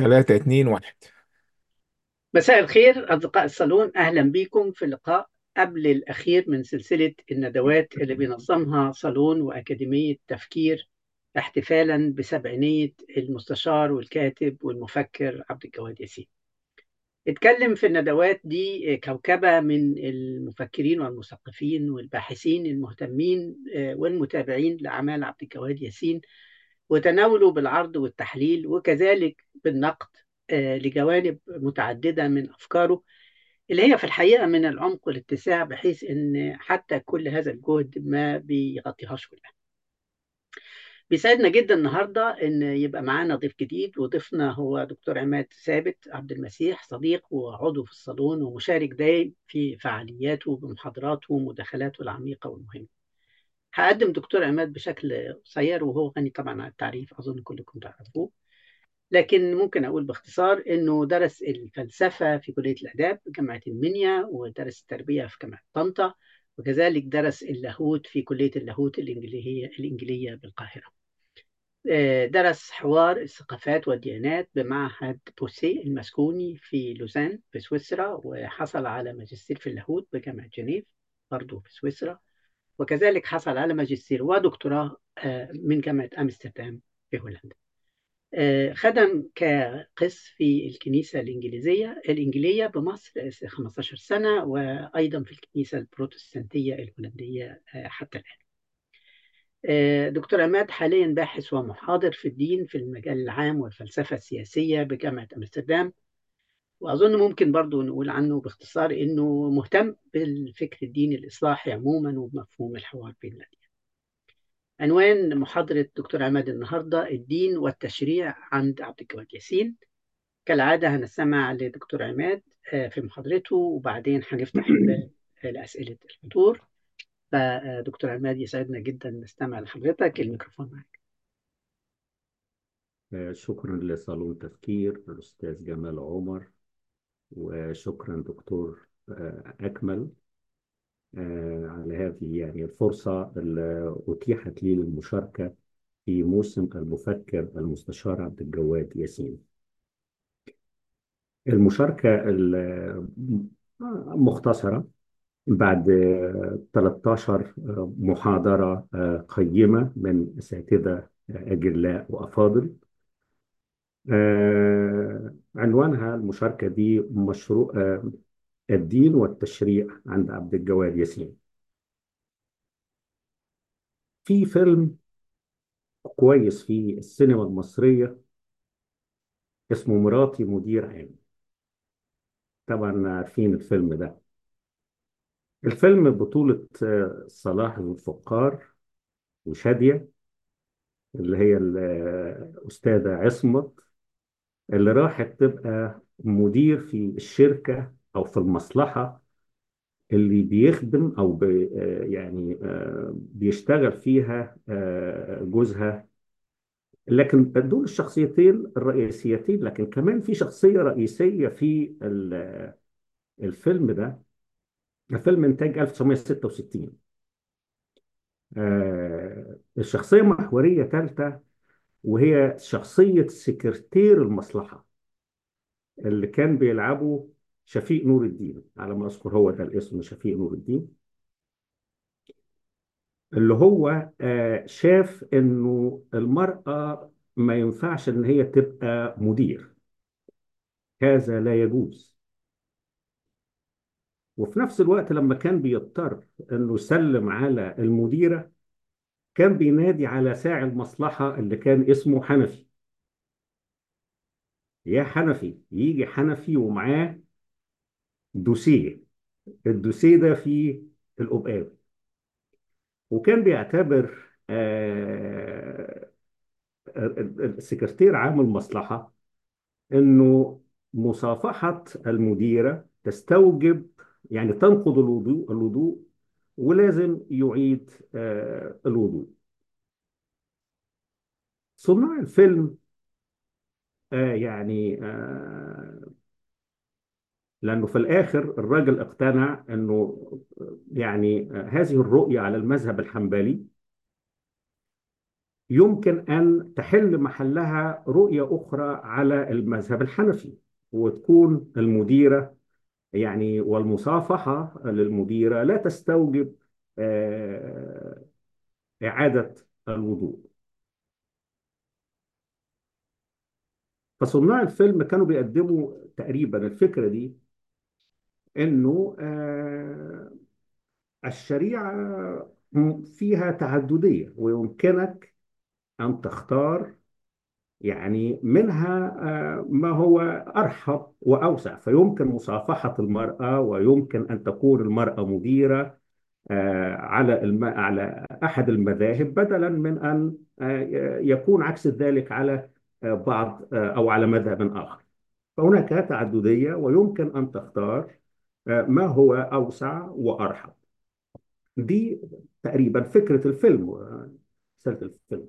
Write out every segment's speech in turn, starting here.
ثلاثة اتنين واحد مساء الخير أصدقاء الصالون أهلا بكم في اللقاء قبل الأخير من سلسلة الندوات اللي بينظمها صالون وأكاديمية تفكير احتفالا بسبعينية المستشار والكاتب والمفكر عبد الجواد ياسين اتكلم في الندوات دي كوكبة من المفكرين والمثقفين والباحثين المهتمين والمتابعين لأعمال عبد الجواد ياسين وتناولوا بالعرض والتحليل وكذلك بالنقد لجوانب متعددة من أفكاره اللي هي في الحقيقة من العمق والاتساع بحيث أن حتى كل هذا الجهد ما بيغطيهاش كلها بيسعدنا جدا النهاردة أن يبقى معانا ضيف جديد وضيفنا هو دكتور عماد ثابت عبد المسيح صديق وعضو في الصالون ومشارك دايم في فعالياته بمحاضراته ومداخلاته العميقة والمهمة هقدم دكتور عماد بشكل قصير وهو غني طبعا عن التعريف أظن كلكم تعرفوه لكن ممكن أقول باختصار إنه درس الفلسفة في كلية الآداب جامعة المنيا ودرس التربية في جامعة طنطا وكذلك درس اللاهوت في كلية اللاهوت الإنجليزية الإنجليزية بالقاهرة درس حوار الثقافات والديانات بمعهد بوسي المسكوني في لوزان في سويسرا وحصل على ماجستير في اللاهوت بجامعة جنيف برضه في سويسرا وكذلك حصل على ماجستير ودكتوراه من جامعة أمستردام في هولندا خدم كقس في الكنيسة الإنجليزية الإنجيلية بمصر 15 سنة وأيضا في الكنيسة البروتستانتية الهولندية حتى الآن دكتور عماد حاليا باحث ومحاضر في الدين في المجال العام والفلسفة السياسية بجامعة أمستردام وأظن ممكن برضو نقول عنه باختصار إنه مهتم بالفكر الديني الإصلاحي عموما وبمفهوم الحوار بين الأديان عنوان محاضرة دكتور عماد النهاردة الدين والتشريع عند عبد الجواد ياسين كالعادة هنستمع لدكتور عماد في محاضرته وبعدين هنفتح لأسئلة الحضور فدكتور عماد يسعدنا جدا نستمع لحضرتك الميكروفون معك شكرا لصالون تفكير الأستاذ جمال عمر وشكرا دكتور أكمل على هذه يعني الفرصة اللي أتيحت لي للمشاركة في موسم المفكر المستشار عبد الجواد ياسين المشاركة مختصرة بعد 13 محاضرة قيمة من أساتذة أجلاء وأفاضل عنوانها المشاركة دي مشروع الدين والتشريع عند عبد الجواد ياسين في فيلم كويس في السينما المصرية اسمه مراتي مدير عام طبعا عارفين الفيلم ده الفيلم بطولة صلاح ذو الفقار وشادية اللي هي الأستاذة عصمت اللي راحت تبقى مدير في الشركة أو في المصلحة اللي بيخدم أو بي يعني بيشتغل فيها جوزها لكن دول الشخصيتين الرئيسيتين لكن كمان في شخصية رئيسية في الفيلم ده الفيلم إنتاج 1966 الشخصية محورية ثالثة وهي شخصية سكرتير المصلحة اللي كان بيلعبه شفيق نور الدين على ما أذكر هو ده الاسم شفيق نور الدين اللي هو شاف إنه المرأة ما ينفعش إن هي تبقى مدير هذا لا يجوز وفي نفس الوقت لما كان بيضطر إنه يسلم على المديرة كان بينادي على ساعي المصلحة اللي كان اسمه حنفي يا حنفي يجي حنفي ومعاه دوسيه الدوسيه ده فيه القبقاوي وكان بيعتبر السكرتير عام المصلحة انه مصافحة المديرة تستوجب يعني تنقض الوضوء الوضوء ولازم يعيد الوضوء صناع الفيلم يعني لأنه في الآخر الراجل اقتنع أنه يعني هذه الرؤية على المذهب الحنبلي يمكن أن تحل محلها رؤية أخرى على المذهب الحنفي وتكون المديرة يعني والمصافحة للمديرة لا تستوجب آه، إعادة الوضوء فصناع الفيلم كانوا بيقدموا تقريبا الفكرة دي إنه آه، الشريعة فيها تعددية ويمكنك أن تختار يعني منها آه، ما هو أرحب وأوسع فيمكن مصافحة المرأة ويمكن أن تكون المرأة مديرة آه، على الم... على أحد المذاهب بدلا من أن آه، يكون عكس ذلك على بعض أو على مذهب آخر فهناك تعددية ويمكن أن تختار ما هو أوسع وأرحب دي تقريبا فكرة الفيلم رسالة الفيلم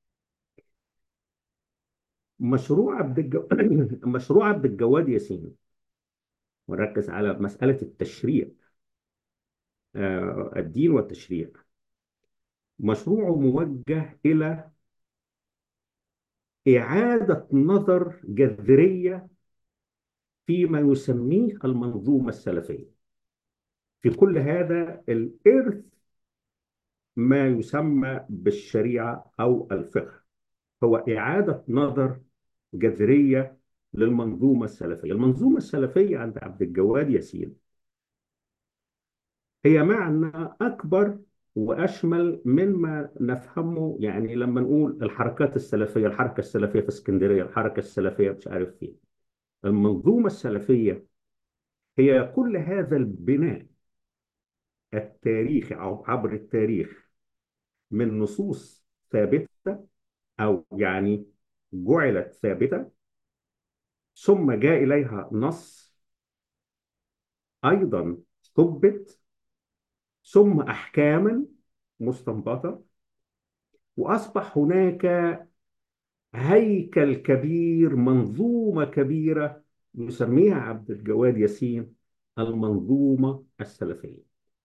مشروع عبد الجو... مشروع عبد الجواد ياسين وركز على مسألة التشريع آه، الدين والتشريع مشروعه موجه إلى إعادة نظر جذرية فيما يسميه المنظومة السلفية في كل هذا الإرث ما يسمى بالشريعة أو الفقه هو إعادة نظر جذرية للمنظومة السلفية المنظومة السلفية عند عبد الجواد ياسين هي معنى أكبر وأشمل مما نفهمه يعني لما نقول الحركات السلفية الحركة السلفية في اسكندرية الحركة السلفية مش عارف فين المنظومة السلفية هي كل هذا البناء التاريخي أو عبر التاريخ من نصوص ثابتة أو يعني جعلت ثابتة ثم جاء إليها نص أيضا ثبت ثم أحكاما مستنبطة وأصبح هناك هيكل كبير منظومة كبيرة يسميها عبد الجواد ياسين المنظومة السلفية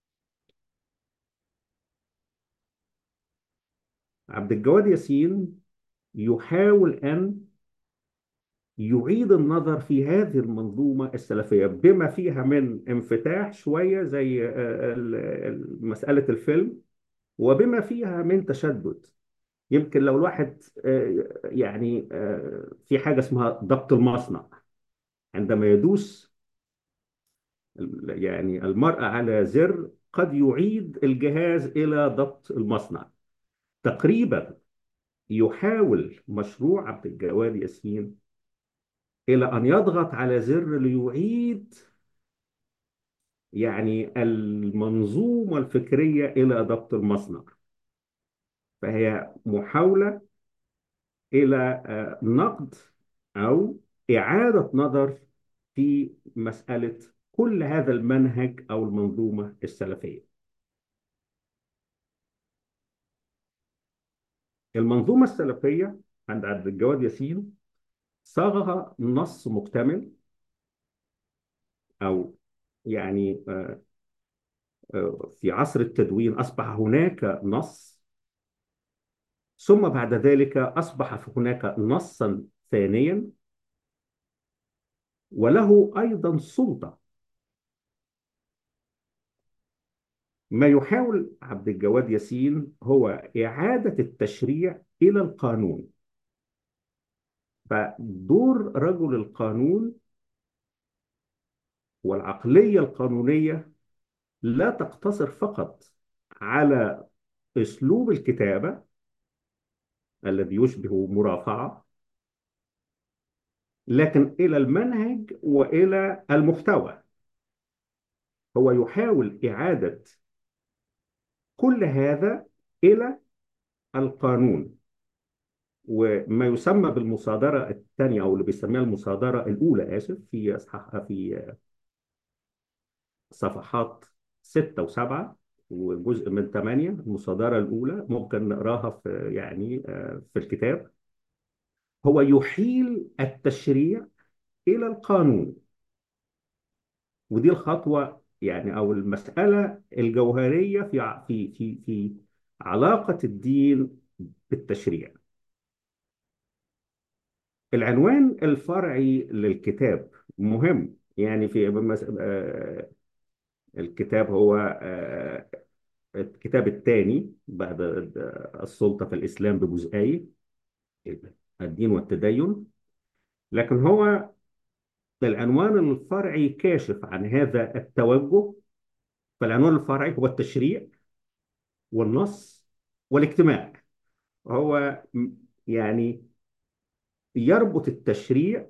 عبد الجواد ياسين يحاول أن يعيد النظر في هذه المنظومة السلفية بما فيها من انفتاح شوية زي آه، مسألة الفيلم وبما فيها من تشدد يمكن لو الواحد آه، يعني آه، في حاجة اسمها ضبط المصنع عندما يدوس يعني المرأة على زر قد يعيد الجهاز إلى ضبط المصنع تقريبا يحاول مشروع عبد الجواد ياسين إلى أن يضغط على زر ليعيد يعني المنظومة الفكرية إلى ضبط المصنع فهي محاولة إلى آه، نقد أو إعادة نظر في مسألة كل هذا المنهج أو المنظومة السلفية المنظومة السلفية عند عبد الجواد ياسين صاغ نص مكتمل أو يعني آه، آه، في عصر التدوين أصبح هناك نص ثم بعد ذلك أصبح هناك نصا ثانيا وله أيضا سلطة ما يحاول عبد الجواد ياسين هو إعادة التشريع إلى القانون فدور رجل القانون والعقلية القانونية لا تقتصر فقط على أسلوب الكتابة الذي يشبه مرافعة لكن إلى المنهج وإلى المحتوى هو يحاول إعادة كل هذا إلى القانون وما يسمى بالمصادرة الثانية أو اللي بيسميها المصادرة الأولى آسف في أصحاح في صفحات ستة وسبعة وجزء من ثمانية المصادرة الأولى ممكن نقراها في يعني آه، في الكتاب هو يحيل التشريع إلى القانون ودي الخطوة يعني أو المسألة الجوهرية في في في في علاقة الدين بالتشريع العنوان الفرعي للكتاب مهم يعني في مس- آه، الكتاب هو آه، الكتاب الثاني بعد السلطة في الإسلام بجزئي الدين والتدين لكن هو العنوان الفرعي كاشف عن هذا التوجه فالعنوان الفرعي هو التشريع والنص والاجتماع هو م- يعني يربط التشريع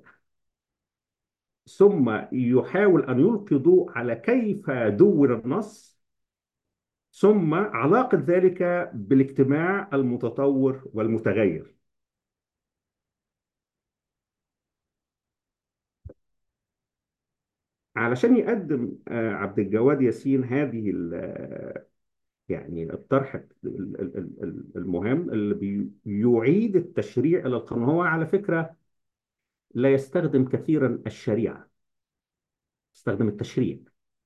ثم يحاول أن يلقي ضوء على كيف دون النص ثم علاقة ذلك بالاجتماع المتطور والمتغير علشان يقدم آه، عبد الجواد ياسين هذه ال- آه، يعني الطرح ال- ال- ال- المهم اللي بي- يعيد التشريع إلى القانون هو على فكرة لا يستخدم كثيرا الشريعة يستخدم التشريع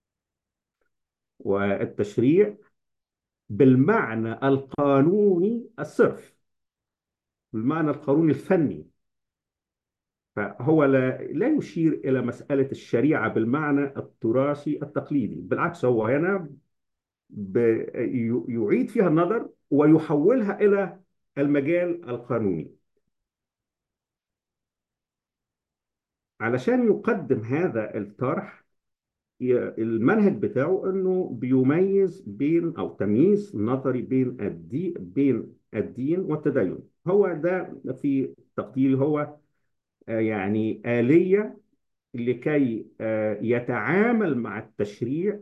والتشريع بالمعنى القانوني الصرف بالمعنى القانوني الفني فهو لا لا يشير إلى مسألة الشريعة بالمعنى التراثي التقليدي بالعكس هو هنا ب- ي- يعيد فيها النظر ويحولها إلى المجال القانوني علشان يقدم هذا الطرح ي- المنهج بتاعه انه بيميز بين او تمييز نظري بين الدين بين الدين والتدين هو ده في تقديري هو آه، يعني آلية لكي آه، يتعامل مع التشريع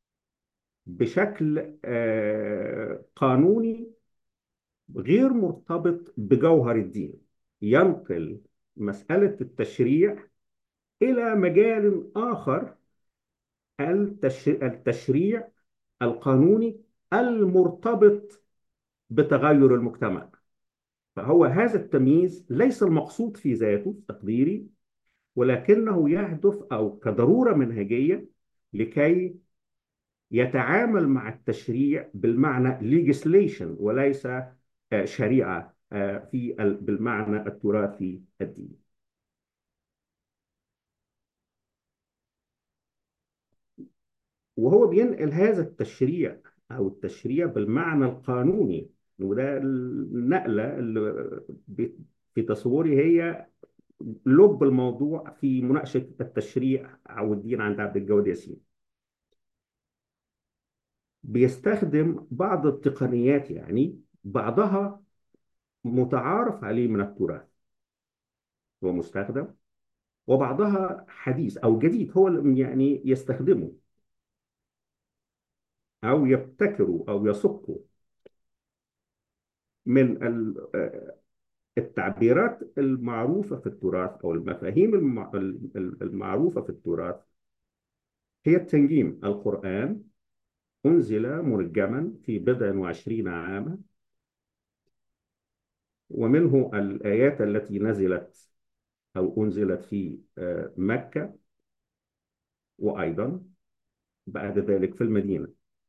بشكل آه، قانوني غير مرتبط بجوهر الدين ينقل مسألة التشريع إلى مجال آخر التش- التشريع القانوني المرتبط بتغير المجتمع فهو هذا التمييز ليس المقصود في ذاته في تقديري ولكنه يهدف أو كضرورة منهجية لكي يتعامل مع التشريع بالمعنى legislation وليس آه، شريعة آه، في ال- بالمعنى التراثي الديني وهو بينقل هذا التشريع أو التشريع بالمعنى القانوني وده النقلة اللي ب- في تصوري هي لب الموضوع في مناقشة التشريع أو الدين عند عبد الجواد ياسين بيستخدم بعض التقنيات يعني بعضها متعارف عليه من التراث هو مستخدم وبعضها حديث أو جديد هو اللي يعني يستخدمه أو يبتكره أو يصكه من ال- آه، التعبيرات المعروفة في التراث أو المفاهيم المع- ال- المعروفة في التراث هي التنجيم القرآن أنزل منجما في بضع وعشرين عاما ومنه الآيات التي نزلت أو أنزلت في آه، مكة وأيضا بعد ذلك في المدينة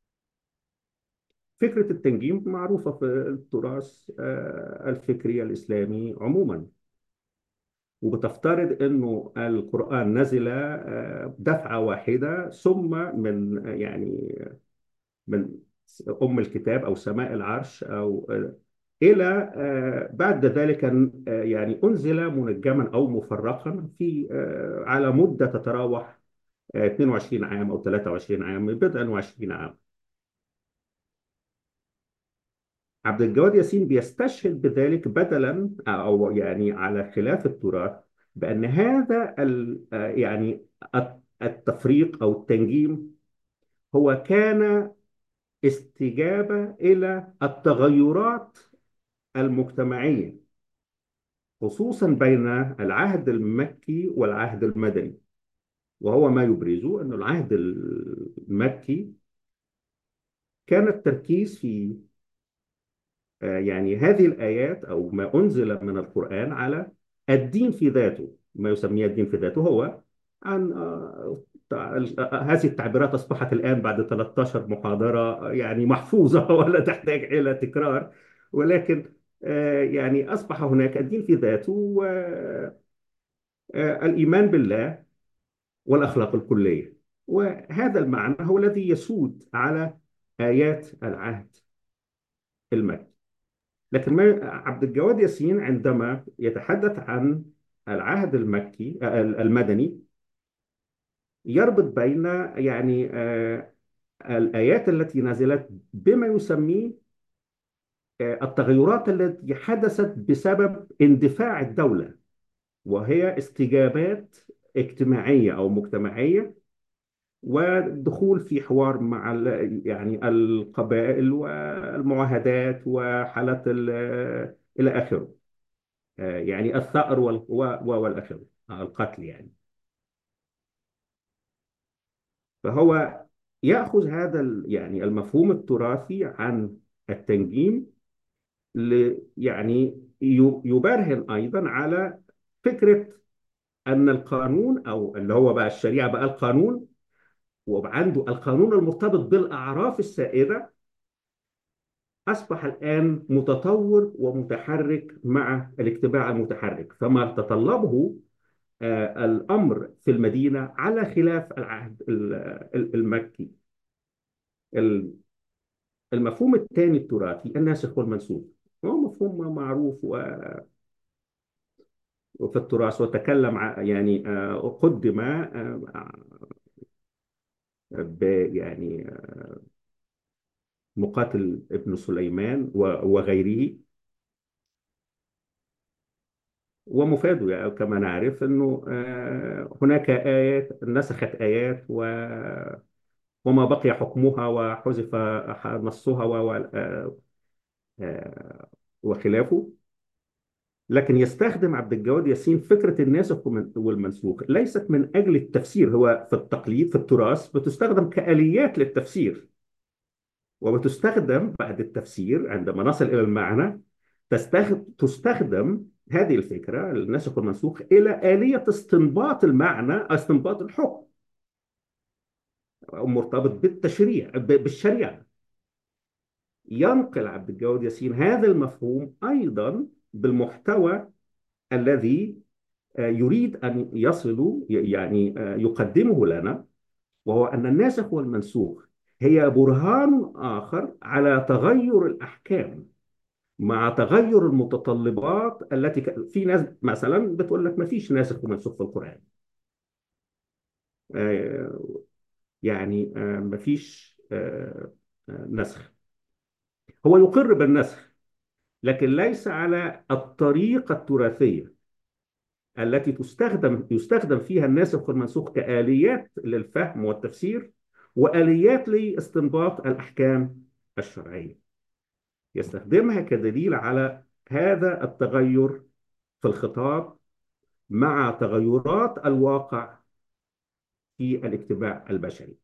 فكرة التنجيم معروفة في التراث آه، الفكري الإسلامي عموما وبتفترض أنه القرآن نزل آه، دفعة واحدة ثم من يعني من أم الكتاب أو سماء العرش أو إلى آه، بعد ذلك آه، يعني أنزل منجما أو مفرقا في آه، على مدة تتراوح آه، 22 عام أو 23 عام بضع وعشرين عام عبد الجواد ياسين بيستشهد بذلك بدلا أو يعني على خلاف التراث بأن هذا ال- آه، يعني التفريق أو التنجيم هو كان استجابة إلى التغيرات المجتمعية خصوصا بين العهد المكي والعهد المدني وهو ما يبرزه أن العهد المكي كان التركيز في آه، يعني هذه الآيات أو ما أنزل من القرآن على الدين في ذاته ما يسميه الدين في ذاته هو عن آه، تع- آه، هذه التعبيرات أصبحت الآن بعد 13 محاضرة آه، يعني محفوظة ولا تحتاج إلى تكرار ولكن آه، يعني أصبح هناك الدين في ذاته والإيمان بالله والأخلاق الكلية وهذا المعنى هو الذي يسود على آيات العهد المكي لكن ما عبد الجواد ياسين عندما يتحدث عن العهد المكي آه، المدني يربط بين يعني آه، الآيات التي نزلت بما يسميه آه، التغيرات التي حدثت بسبب اندفاع الدولة وهي استجابات اجتماعية أو مجتمعية والدخول في حوار مع ال- يعني القبائل والمعاهدات وحالات ال- إلى آخره آه، يعني الثأر وال- و- والى آخره آه، القتل يعني فهو يأخذ هذا ال- يعني المفهوم التراثي عن التنجيم ل يعني ي- يبرهن أيضا على فكرة أن القانون أو اللي هو بقى الشريعة بقى القانون وعنده القانون المرتبط بالأعراف السائدة أصبح الآن متطور ومتحرك مع الاجتماع المتحرك فما تطلبه آه، الأمر في المدينة على خلاف العهد ال- ال- المكي ال- المفهوم الثاني التراثي الناسخ والمنسوخ هو مفهوم معروف و- وفي التراث وتكلم ع- يعني آه، قدم آه، ب يعني مقاتل ابن سليمان و- وغيره ومفاده يعني كما نعرف انه آه، هناك ايات نسخت ايات و وما بقي حكمها وحذف نصها و و- آه، آه، وخلافه لكن يستخدم عبد الجواد ياسين فكرة الناسخ ومن- والمنسوخ ليست من أجل التفسير هو في التقليد في التراث بتستخدم كآليات للتفسير وبتستخدم بعد التفسير عندما نصل إلى المعنى تستخدم تستخدم هذه الفكرة الناسخ والمنسوخ إلى آلية استنباط المعنى استنباط الحكم مرتبط بالتشريع ب- بالشريعة ينقل عبد الجواد ياسين هذا المفهوم أيضا بالمحتوى الذي آه، يريد أن يصل يعني آه، يقدمه لنا وهو أن الناسخ والمنسوخ هي برهان آخر على تغير الأحكام مع تغير المتطلبات التي ك... في ناس مثلا بتقول لك ما فيش ناسخ ومنسوخ في القرآن آه، يعني آه، ما فيش آه، آه، نسخ هو يقر بالنسخ لكن ليس على الطريقة التراثية التي تستخدم يستخدم فيها الناسخ والمنسوخ كآليات للفهم والتفسير وآليات لاستنباط الأحكام الشرعية يستخدمها كدليل على هذا التغير في الخطاب مع تغيرات الواقع في الاجتماع البشري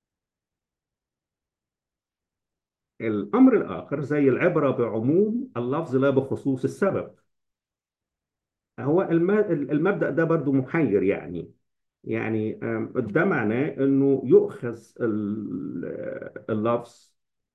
الأمر الآخر زي العبرة بعموم اللفظ لا بخصوص السبب هو الم- المبدأ ده برضو محير يعني يعني آم، ده معناه انه يؤخذ ال- اللفظ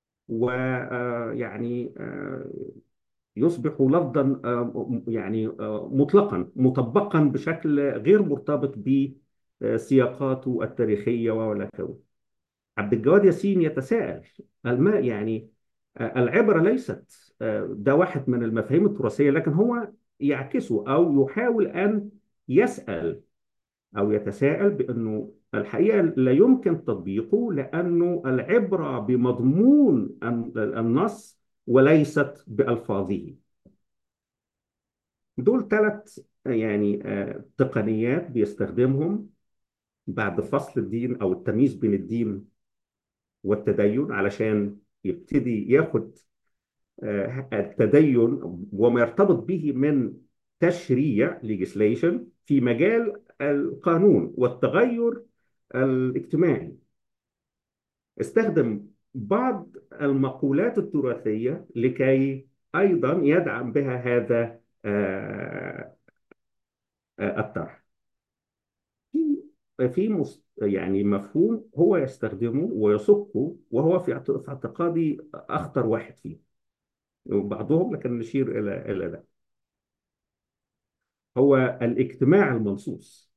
ويعني يصبح لفظا آه، يعني آه، مطلقا مطبقا بشكل غير مرتبط بسياقاته التاريخية ولا كذا عبد الجواد ياسين يتساءل الماء يعني آه، العبرة ليست آه، ده واحد من المفاهيم التراثية لكن هو يعكسه أو يحاول أن يسأل أو يتساءل بأنه الحقيقة لا يمكن تطبيقه لأنه العبرة بمضمون الن- النص وليست بألفاظه دول ثلاث يعني آه، تقنيات بيستخدمهم بعد فصل الدين أو التمييز بين الدين والتدين علشان يبتدي ياخد آه، التدين وما يرتبط به من تشريع legislation في مجال القانون والتغير الاجتماعي استخدم بعض المقولات التراثية لكي أيضا يدعم بها هذا آه، آه، الطرح في في مس- يعني مفهوم هو يستخدمه ويصكه وهو في اعت- في اعتقادي أخطر واحد فيه وبعضهم لكن نشير إلى إلى ده هو الاجتماع المنصوص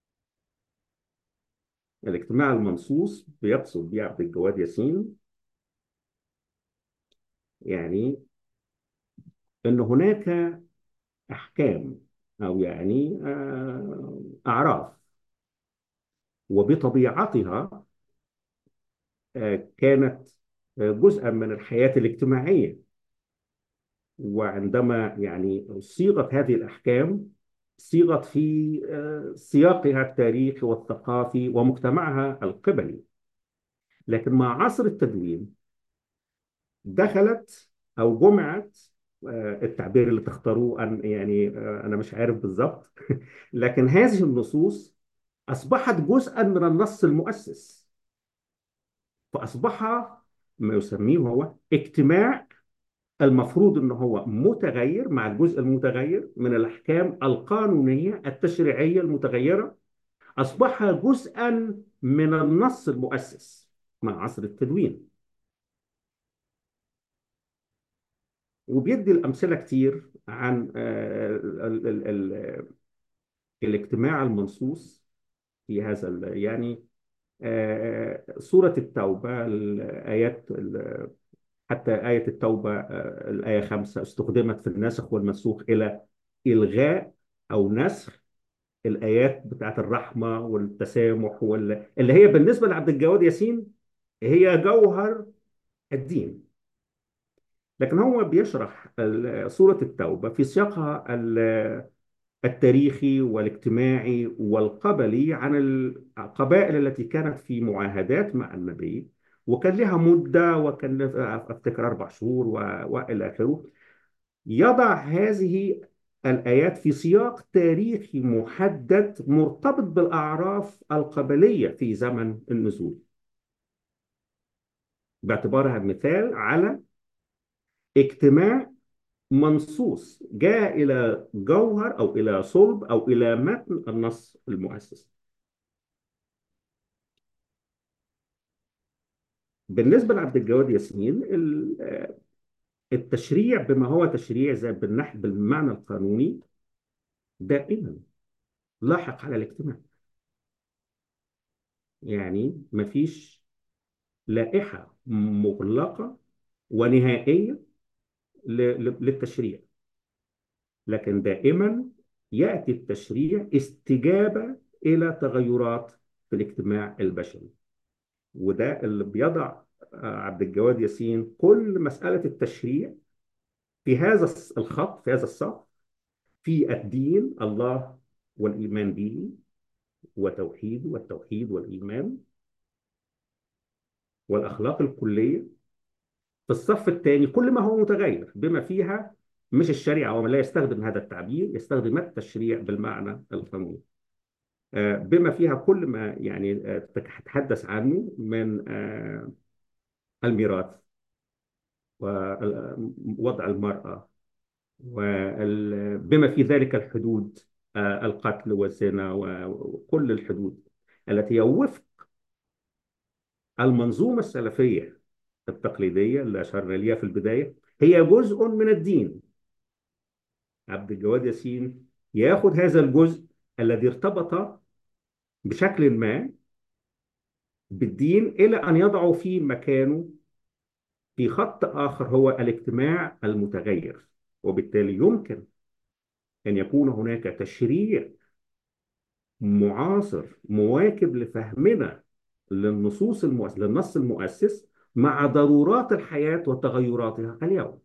الاجتماع المنصوص بيقصد بيه عبد الجواد ياسين يعني ان هناك احكام او يعني آه، اعراف وبطبيعتها آه، كانت آه، جزءا من الحياه الاجتماعيه وعندما يعني صيغت هذه الاحكام صيغت في آه، سياقها التاريخي والثقافي ومجتمعها القبلي لكن مع عصر التدوين دخلت او جمعت آه، التعبير اللي تختاروه أن يعني آه، انا مش عارف بالظبط لكن هذه النصوص اصبحت جزءا من النص المؤسس فاصبح ما يسميه هو اجتماع المفروض ان هو متغير مع الجزء المتغير من الاحكام القانونيه التشريعيه المتغيره اصبح جزءا من النص المؤسس مع عصر التدوين وبيدي الامثله كتير عن آه، ال- ال- ال- الاجتماع المنصوص في هذا ال- يعني آه، سوره التوبه الايات ال- حتى آية التوبة آه، الآية خمسة استخدمت في الناسخ والمنسوخ إلى إلغاء أو نسخ الآيات بتاعت الرحمة والتسامح وال... اللي هي بالنسبة لعبد الجواد ياسين هي جوهر الدين لكن هو بيشرح ال- سورة التوبة في سياقها ال- التاريخي والاجتماعي والقبلي عن القبائل التي كانت في معاهدات مع النبي وكان لها مدة وكان لها أفتكر أربع شهور و- وإلى آخره يضع هذه الآيات في سياق تاريخي محدد مرتبط بالأعراف القبلية في زمن النزول باعتبارها مثال على اجتماع منصوص جاء إلى جوهر أو إلى صلب أو إلى متن النص المؤسس بالنسبة لعبد الجواد ياسين ال- التشريع بما هو تشريع زي بالنحو بالمعنى القانوني دائما لاحق على الاجتماع يعني مفيش لائحة مغلقة ونهائية ل- ل- للتشريع لكن دائما يأتي التشريع استجابة إلى تغيرات في الاجتماع البشري وده اللي بيضع آه، عبد الجواد ياسين كل مسألة التشريع في هذا الص- الخط في هذا الصف في الدين الله والإيمان به وتوحيد والتوحيد والإيمان والأخلاق الكلية في الصف الثاني كل ما هو متغير بما فيها مش الشريعة ومن لا يستخدم هذا التعبير يستخدم التشريع بالمعنى القانوني آه، بما فيها كل ما يعني آه، تتحدث عنه من آه، الميراث ووضع المرأة وبما في ذلك الحدود آه، القتل والزنا وكل الحدود التي هي وفق المنظومة السلفية التقليدية اللي أشرنا ليها في البداية هي جزء من الدين عبد الجواد ياسين ياخذ هذا الجزء الذي ارتبط بشكل ما بالدين إلى أن يضعه في مكانه في خط آخر هو الاجتماع المتغير وبالتالي يمكن أن يكون هناك تشريع معاصر مواكب لفهمنا للنصوص المؤسس للنص المؤسس مع ضرورات الحياة وتغيراتها اليوم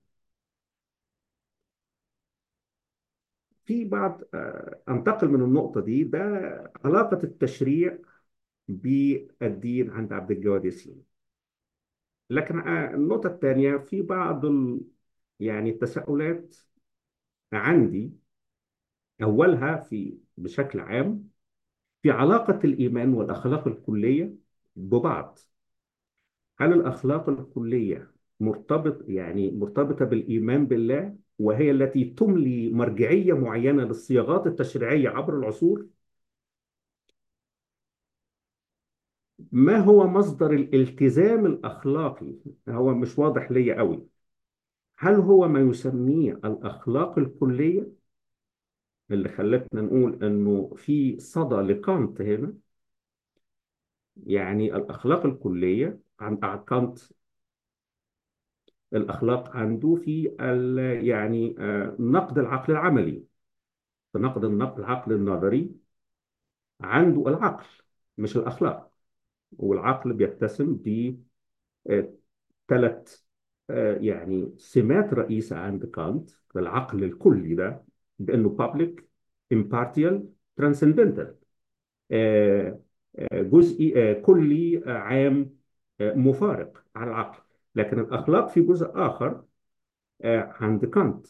في بعض آه، أنتقل من النقطة دي ده علاقة التشريع بالدين عند عبد الجواد ياسين لكن آه، النقطة الثانية في بعض ال... يعني التساؤلات عندي أولها في بشكل عام في علاقة الإيمان والأخلاق الكلية ببعض هل الأخلاق الكلية مرتبط يعني مرتبطة بالإيمان بالله وهي التي تملي مرجعية معينة للصياغات التشريعية عبر العصور ما هو مصدر الالتزام الأخلاقي هو مش واضح ليا قوي هل هو ما يسميه الأخلاق الكلية اللي خلتنا نقول إنه في صدى لكانت هنا يعني الأخلاق الكلية عند كانت الأخلاق عنده في ال- يعني آه، نقد العقل العملي في نقد النقد العقل النظري عنده العقل مش الأخلاق والعقل بيتسم بثلاث يعني سمات رئيسة عند كانت العقل الكلي ده بأنه public impartial transcendental آه، آه، جزئي آه، كلي آه، عام آه، مفارق على العقل لكن الأخلاق في جزء آخر آه، عند كانت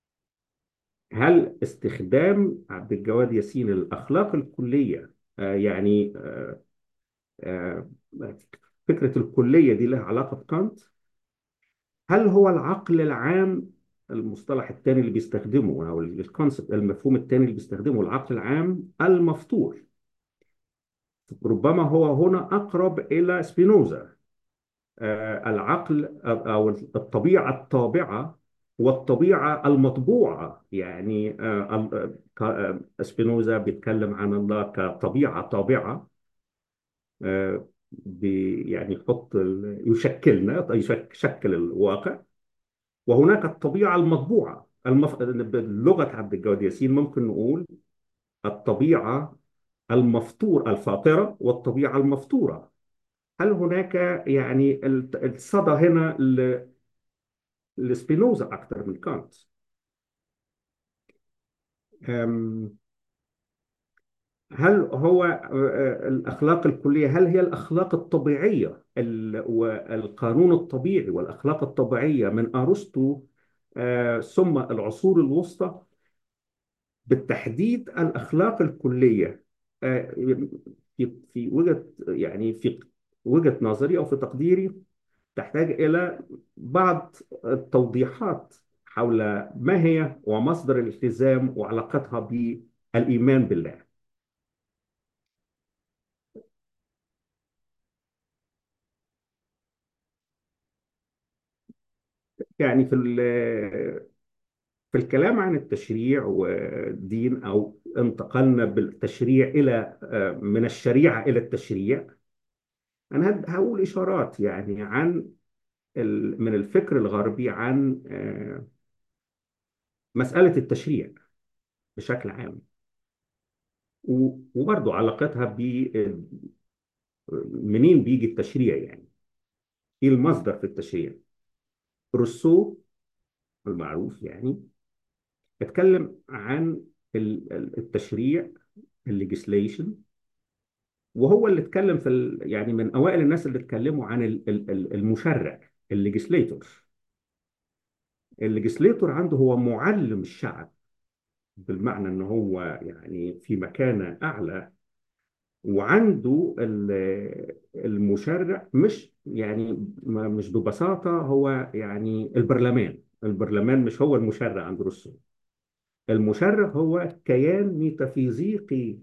هل استخدام عبد الجواد ياسين الأخلاق الكلية آه، يعني آه، آه، فكرة الكلية دي لها علاقة بكانت هل هو العقل العام المصطلح الثاني اللي بيستخدمه أو الكونسبت المفهوم الثاني اللي بيستخدمه العقل العام المفطور ربما هو هنا أقرب إلى سبينوزا آه، العقل أو الطبيعة الطابعة والطبيعة المطبوعة يعني آه، ال- ك- آه، سبينوزا بيتكلم عن الله كطبيعة طابعة آه، بي- يعني يحط ال- يشكلنا يشك- يشكل الواقع وهناك الطبيعة المطبوعة المف... بلغة عبد الجواد ياسين ممكن نقول الطبيعة المفطور الفاطرة والطبيعة المفطورة هل هناك يعني ال- الصدى هنا ل- لسبينوزا أكثر من كانت أم، هل هو آه، الأخلاق الكلية هل هي الأخلاق الطبيعية ال- والقانون الطبيعي والأخلاق الطبيعية من أرسطو آه، ثم العصور الوسطى بالتحديد الأخلاق الكلية آه، في في وجهة يعني في وجهة نظري أو في تقديري تحتاج إلى بعض التوضيحات حول ما هي ومصدر الالتزام وعلاقتها بالإيمان بالله يعني في ال- في الكلام عن التشريع والدين أو انتقلنا بالتشريع إلى آه، من الشريعة إلى التشريع أنا هد- هقول إشارات يعني عن ال- من الفكر الغربي عن آه، مسألة التشريع بشكل عام و- وبرضه علاقتها ب منين بيجي التشريع يعني ايه المصدر في التشريع روسو المعروف يعني اتكلم عن ال- ال- التشريع الليجيسليشن وهو اللي اتكلم في ال... يعني من اوائل الناس اللي اتكلموا عن ال- ال- ال- المشرع الليجيسليتور الليجيسليتور عنده هو معلم الشعب بالمعنى ان هو يعني في مكانة اعلى وعنده ال- المشرع مش يعني ما- مش ببساطة هو يعني البرلمان البرلمان مش هو المشرع عند روسو المشرع هو كيان ميتافيزيقي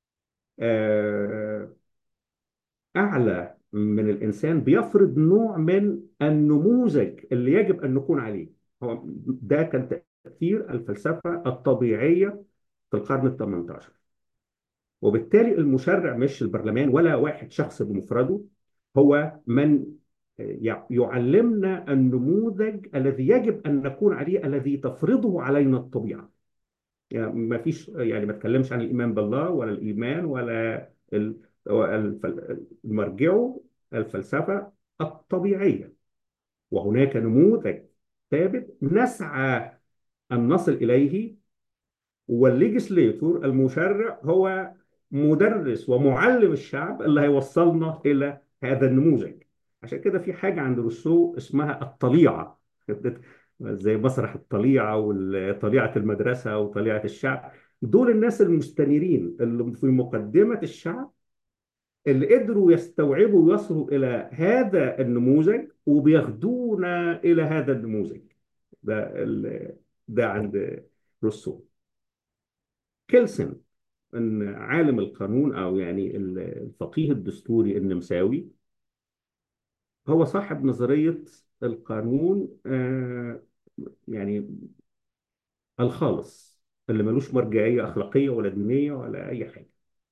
آه، أعلى من الإنسان بيفرض نوع من النموذج اللي يجب أن نكون عليه هو ده كان تأثير الفلسفة الطبيعية في القرن ال 18 وبالتالي المشرع مش البرلمان ولا واحد شخص بمفرده هو من يع- يعلمنا النموذج الذي يجب أن نكون عليه الذي تفرضه علينا الطبيعة يعني ما فيش يعني ما اتكلمش عن الإيمان بالله ولا الإيمان ولا ال- الفل- مرجعه الفلسفة الطبيعية وهناك نموذج ثابت نسعى أن نصل إليه والليجسليتور المشرع هو مدرس ومعلم الشعب اللي هيوصلنا إلى هذا النموذج عشان كده في حاجة عند روسو اسمها الطليعة زي مسرح الطليعة وطليعة المدرسة وطليعة الشعب دول الناس المستنيرين اللي في مقدمة الشعب اللي قدروا يستوعبوا ويصلوا إلى هذا النموذج وبياخدونا إلى هذا النموذج ده ال- ده عند روسو كيلسن ان عالم القانون او يعني الفقيه الدستوري النمساوي هو صاحب نظريه القانون آه، يعني الخالص اللي ملوش مرجعية أخلاقية ولا دينية ولا أي حاجة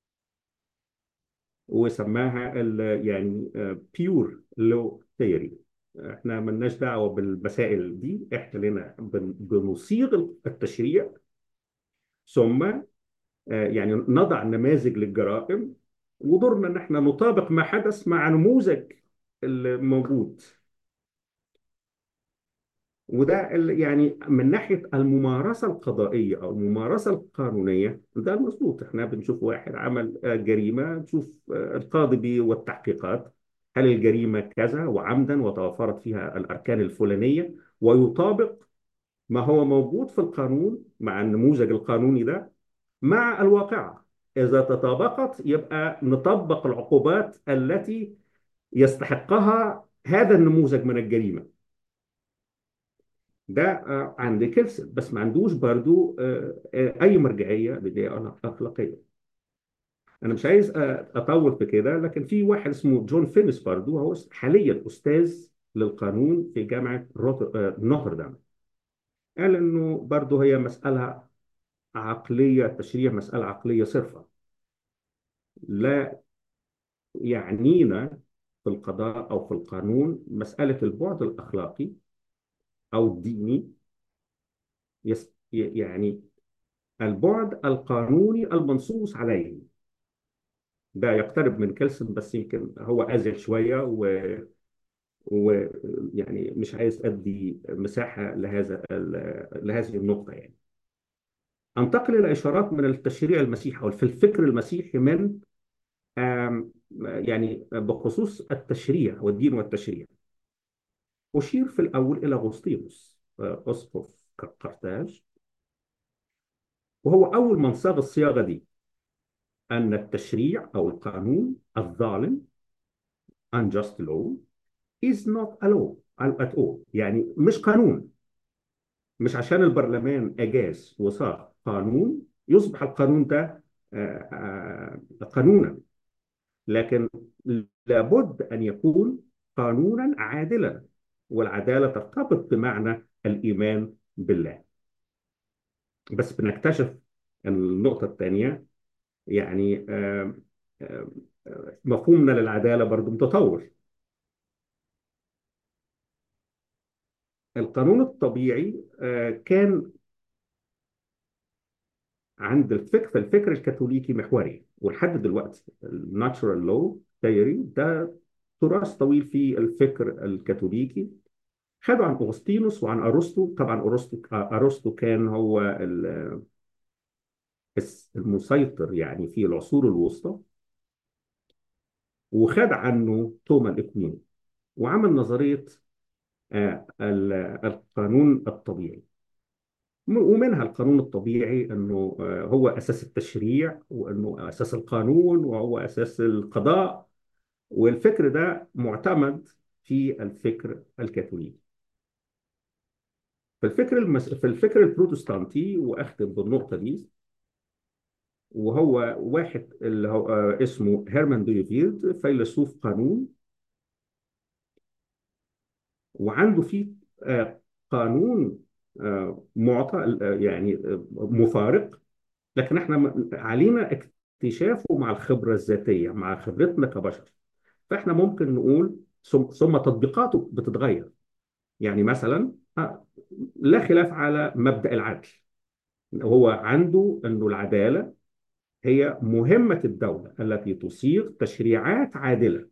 وسماها ال يعني بيور لو ثيوري احنا ملناش دعوة بالمسائل دي احنا لنا بن- بنصيغ التشريع ثم آه، يعني نضع نماذج للجرائم ودورنا ان احنا نطابق ما حدث مع نموذج الموجود وده ال- يعني من ناحية الممارسة القضائية أو الممارسة القانونية ده المظبوط احنا بنشوف واحد عمل آه، جريمة نشوف آه، القاضي بي- والتحقيقات هل الجريمة كذا وعمدا وتوفرت فيها الأركان الفلانية ويطابق ما هو موجود في القانون مع النموذج القانوني ده مع الواقعة إذا تطابقت يبقى نطبق العقوبات التي يستحقها هذا النموذج من الجريمة ده آه، عند كيرسل بس ما عندوش برضو آه، آه، أي مرجعية بداية أخلاقية أنا مش عايز آه، أطول في كده لكن في واحد اسمه جون فينس برضو هو حاليا أستاذ للقانون في جامعة روت- آه، نوتردام قال إنه برضو هي مسألة عقلية التشريع مسألة عقلية صرفة لا يعنينا في القضاء أو في القانون مسألة البعد الأخلاقي أو الديني يس يعني البعد القانوني المنصوص عليه ده يقترب من كيلسون بس يمكن هو أزل شوية و ويعني مش عايز أدي مساحة لهذا ال- لهذه النقطة يعني أنتقل إلى إشارات من التشريع المسيحي أو في الفكر المسيحي من آم، يعني بخصوص التشريع والدين والتشريع أشير في الأول إلى أغسطينوس آه، أسقف قرطاج وهو أول من صاغ الصياغة دي أن التشريع أو القانون الظالم unjust law is not a law at all يعني مش قانون مش عشان البرلمان أجاز وصاغ قانون يصبح القانون ده آه، آه، قانونا لكن لابد أن يكون قانونا عادلا والعدالة ترتبط بمعنى الإيمان بالله بس بنكتشف النقطة الثانية يعني آم، آم، آم، مفهومنا للعدالة برضو متطور القانون الطبيعي آه، كان عند الفكر في الفكر الكاثوليكي محوري ولحد دلوقتي الناتشورال لو ثيوري ده تراث طويل في الفكر الكاثوليكي خدوا عن اغسطينوس وعن ارسطو طبعا ارسطو ارسطو كان هو ال- الس- المسيطر يعني في العصور الوسطى وخد عنه توما الاكوين وعمل نظريه آه، ال- القانون الطبيعي م- ومنها القانون الطبيعي انه آه، هو اساس التشريع وانه اساس القانون وهو اساس القضاء والفكر ده معتمد في الفكر الكاثوليكي في الفكر المس... في الفكر البروتستانتي واختم بالنقطه دي وهو واحد اللي هو آه، اسمه هيرمان ديوفيلد فيلسوف قانون وعنده فيه آه، قانون آه، معطى آه، يعني آه، مفارق لكن احنا م- علينا اكتشافه مع الخبرة الذاتية مع خبرتنا كبشر فاحنا ممكن نقول ثم ثم تطبيقاته بتتغير يعني مثلا آه، لا خلاف على مبدأ العدل هو عنده انه العدالة هي مهمة الدولة التي تصيغ تشريعات عادلة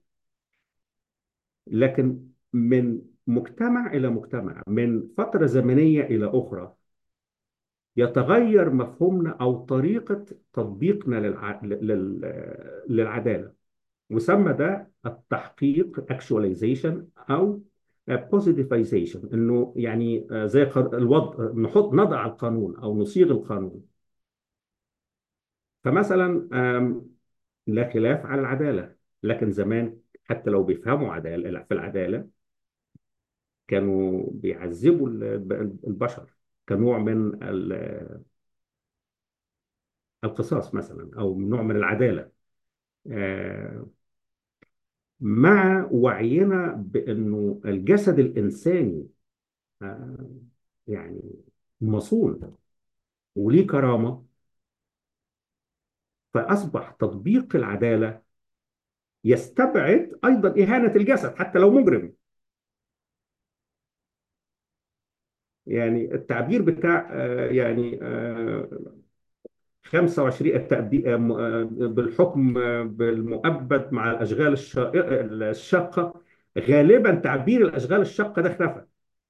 لكن من مجتمع إلى مجتمع من فترة زمنية إلى أخرى يتغير مفهومنا أو طريقة تطبيقنا للع... لل... للعدالة وسمى ده التحقيق actualization أو positivization إنه يعني آه، زي قر- الوضع نحط نضع القانون أو نصيغ القانون فمثلا آم، لا خلاف على العدالة لكن زمان حتى لو بيفهموا عدالة في العدالة كانوا بيعذبوا ال- البشر كنوع من ال- القصاص مثلا أو نوع من العدالة آه، مع وعينا بأنه الجسد الإنساني آه، يعني مصون وليه كرامة فأصبح تطبيق العدالة يستبعد أيضا إهانة الجسد حتى لو مجرم يعني التعبير بتاع آه، يعني آه، 25 التأدي- آه، م- آه، بالحكم آه، بالمؤبد مع الأشغال الشائقة- الشاقة غالبا تعبير الأشغال الشاقة ده اختفى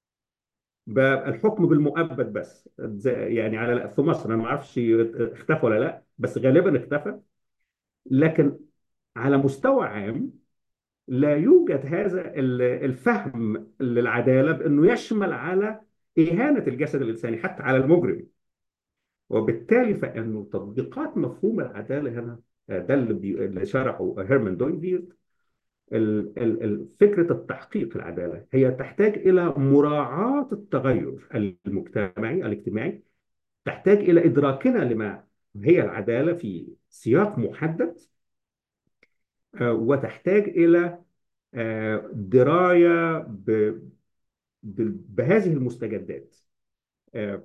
بقى الحكم بالمؤبد بس زي- يعني على في مصر انا ما اعرفش اختفى ولا لا بس غالبا اختفى لكن على مستوى عام لا يوجد هذا ال- الفهم للعدالة بأنه يشمل على إهانة الجسد الإنساني حتى على المجرم وبالتالي فإنه تطبيقات مفهوم العدالة هنا آه، ده اللي, بي... اللي شرحه هيرمان دويفيلد ال- ال- ال- فكرة التحقيق العدالة هي تحتاج إلى مراعاة التغير المجتمعي الاجتماعي تحتاج إلى إدراكنا لما هي العدالة في سياق محدد آه، وتحتاج إلى آه، دراية ب- ب- بهذه المستجدات آه،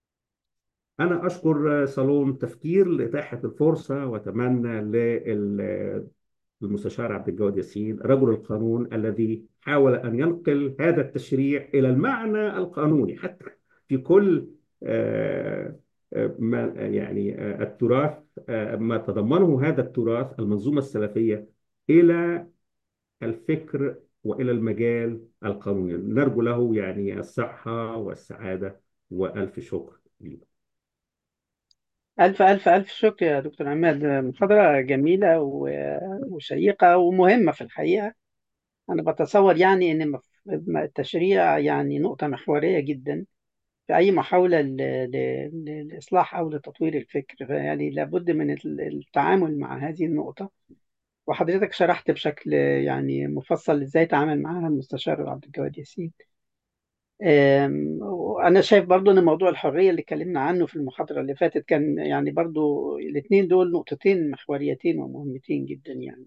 أنا أشكر صالون تفكير لإتاحة الفرصة وأتمنى للمستشار عبد الجواد ياسين رجل القانون الذي حاول أن ينقل هذا التشريع إلى المعنى القانوني حتى في كل آه، آه، ما يعني آه، التراث آه، ما تضمنه هذا التراث المنظومة السلفية إلى الفكر وإلى المجال القانوني نرجو له يعني الصحة والسعادة وألف شكر لله ألف ألف ألف شكر يا دكتور عماد محاضرة جميلة و- وشيقة ومهمة في الحقيقة أنا بتصور يعني إن مف- التشريع يعني نقطة محورية جدا في أي محاولة ل- ل- للإصلاح أو لتطوير الفكر يعني لابد من ال- التعامل مع هذه النقطة وحضرتك شرحت بشكل يعني مفصل إزاي تعامل معها المستشار عبد الجواد ياسين أم، وأنا شايف برضو إن موضوع الحرية اللي اتكلمنا عنه في المحاضرة اللي فاتت كان يعني برضو الاثنين دول نقطتين محوريتين ومهمتين جدا يعني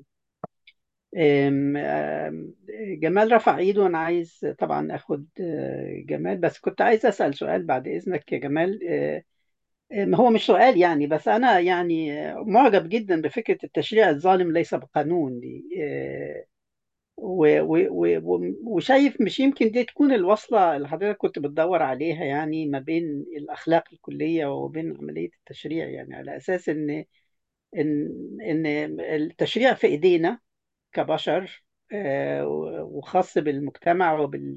أم، أم، جمال رفع ايده وانا عايز طبعا اخد آه، جمال بس كنت عايز اسال سؤال بعد اذنك يا جمال آه، آه، هو مش سؤال يعني بس انا يعني آه، معجب جدا بفكره التشريع الظالم ليس بقانون دي آه، و- و- و- و- وشايف مش يمكن دي تكون الوصله اللي حضرتك كنت بتدور عليها يعني ما بين الاخلاق الكليه وبين عمليه التشريع يعني على اساس ان ان ان التشريع في ايدينا كبشر آه، وخاص بالمجتمع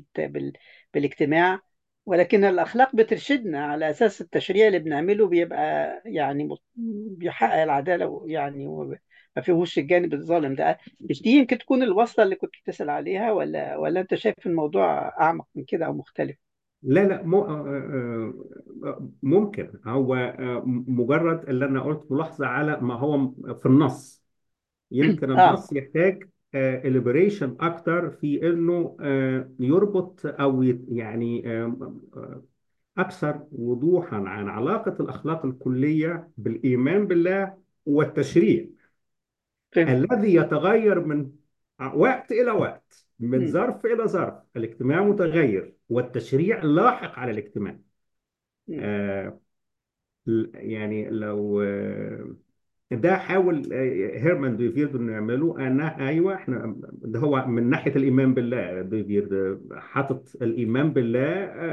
وبالاجتماع ولكن الأخلاق بترشدنا على أساس التشريع اللي بنعمله بيبقى يعني مت- بيحقق العدالة يعني وما فيهوش الجانب الظالم ده مش دي يمكن تكون الوصلة اللي كنت بتسأل عليها ولا ولا أنت شايف الموضوع أعمق من كده أو مختلف؟ لا لا مو- آه، آه، آه، ممكن هو آه، مجرد اللي أنا قلت ملاحظة على ما هو في النص يمكن آه النص يحتاج إليبريشن أكتر في إنه آه، يربط أو يت- يعني آه، آه، أكثر وضوحا عن علاقة الأخلاق الكلية بالإيمان بالله والتشريع فهمت الذي يتغير من وقت إلى وقت من م- ظرف إلى ظرف الاجتماع متغير والتشريع لاحق على الاجتماع م- آه ل- يعني لو آه ده حاول آه، هيرمان دويفيرد انه يعمله انا ايوه احنا ده هو من ناحيه الايمان بالله دويفيرد حاطط الايمان بالله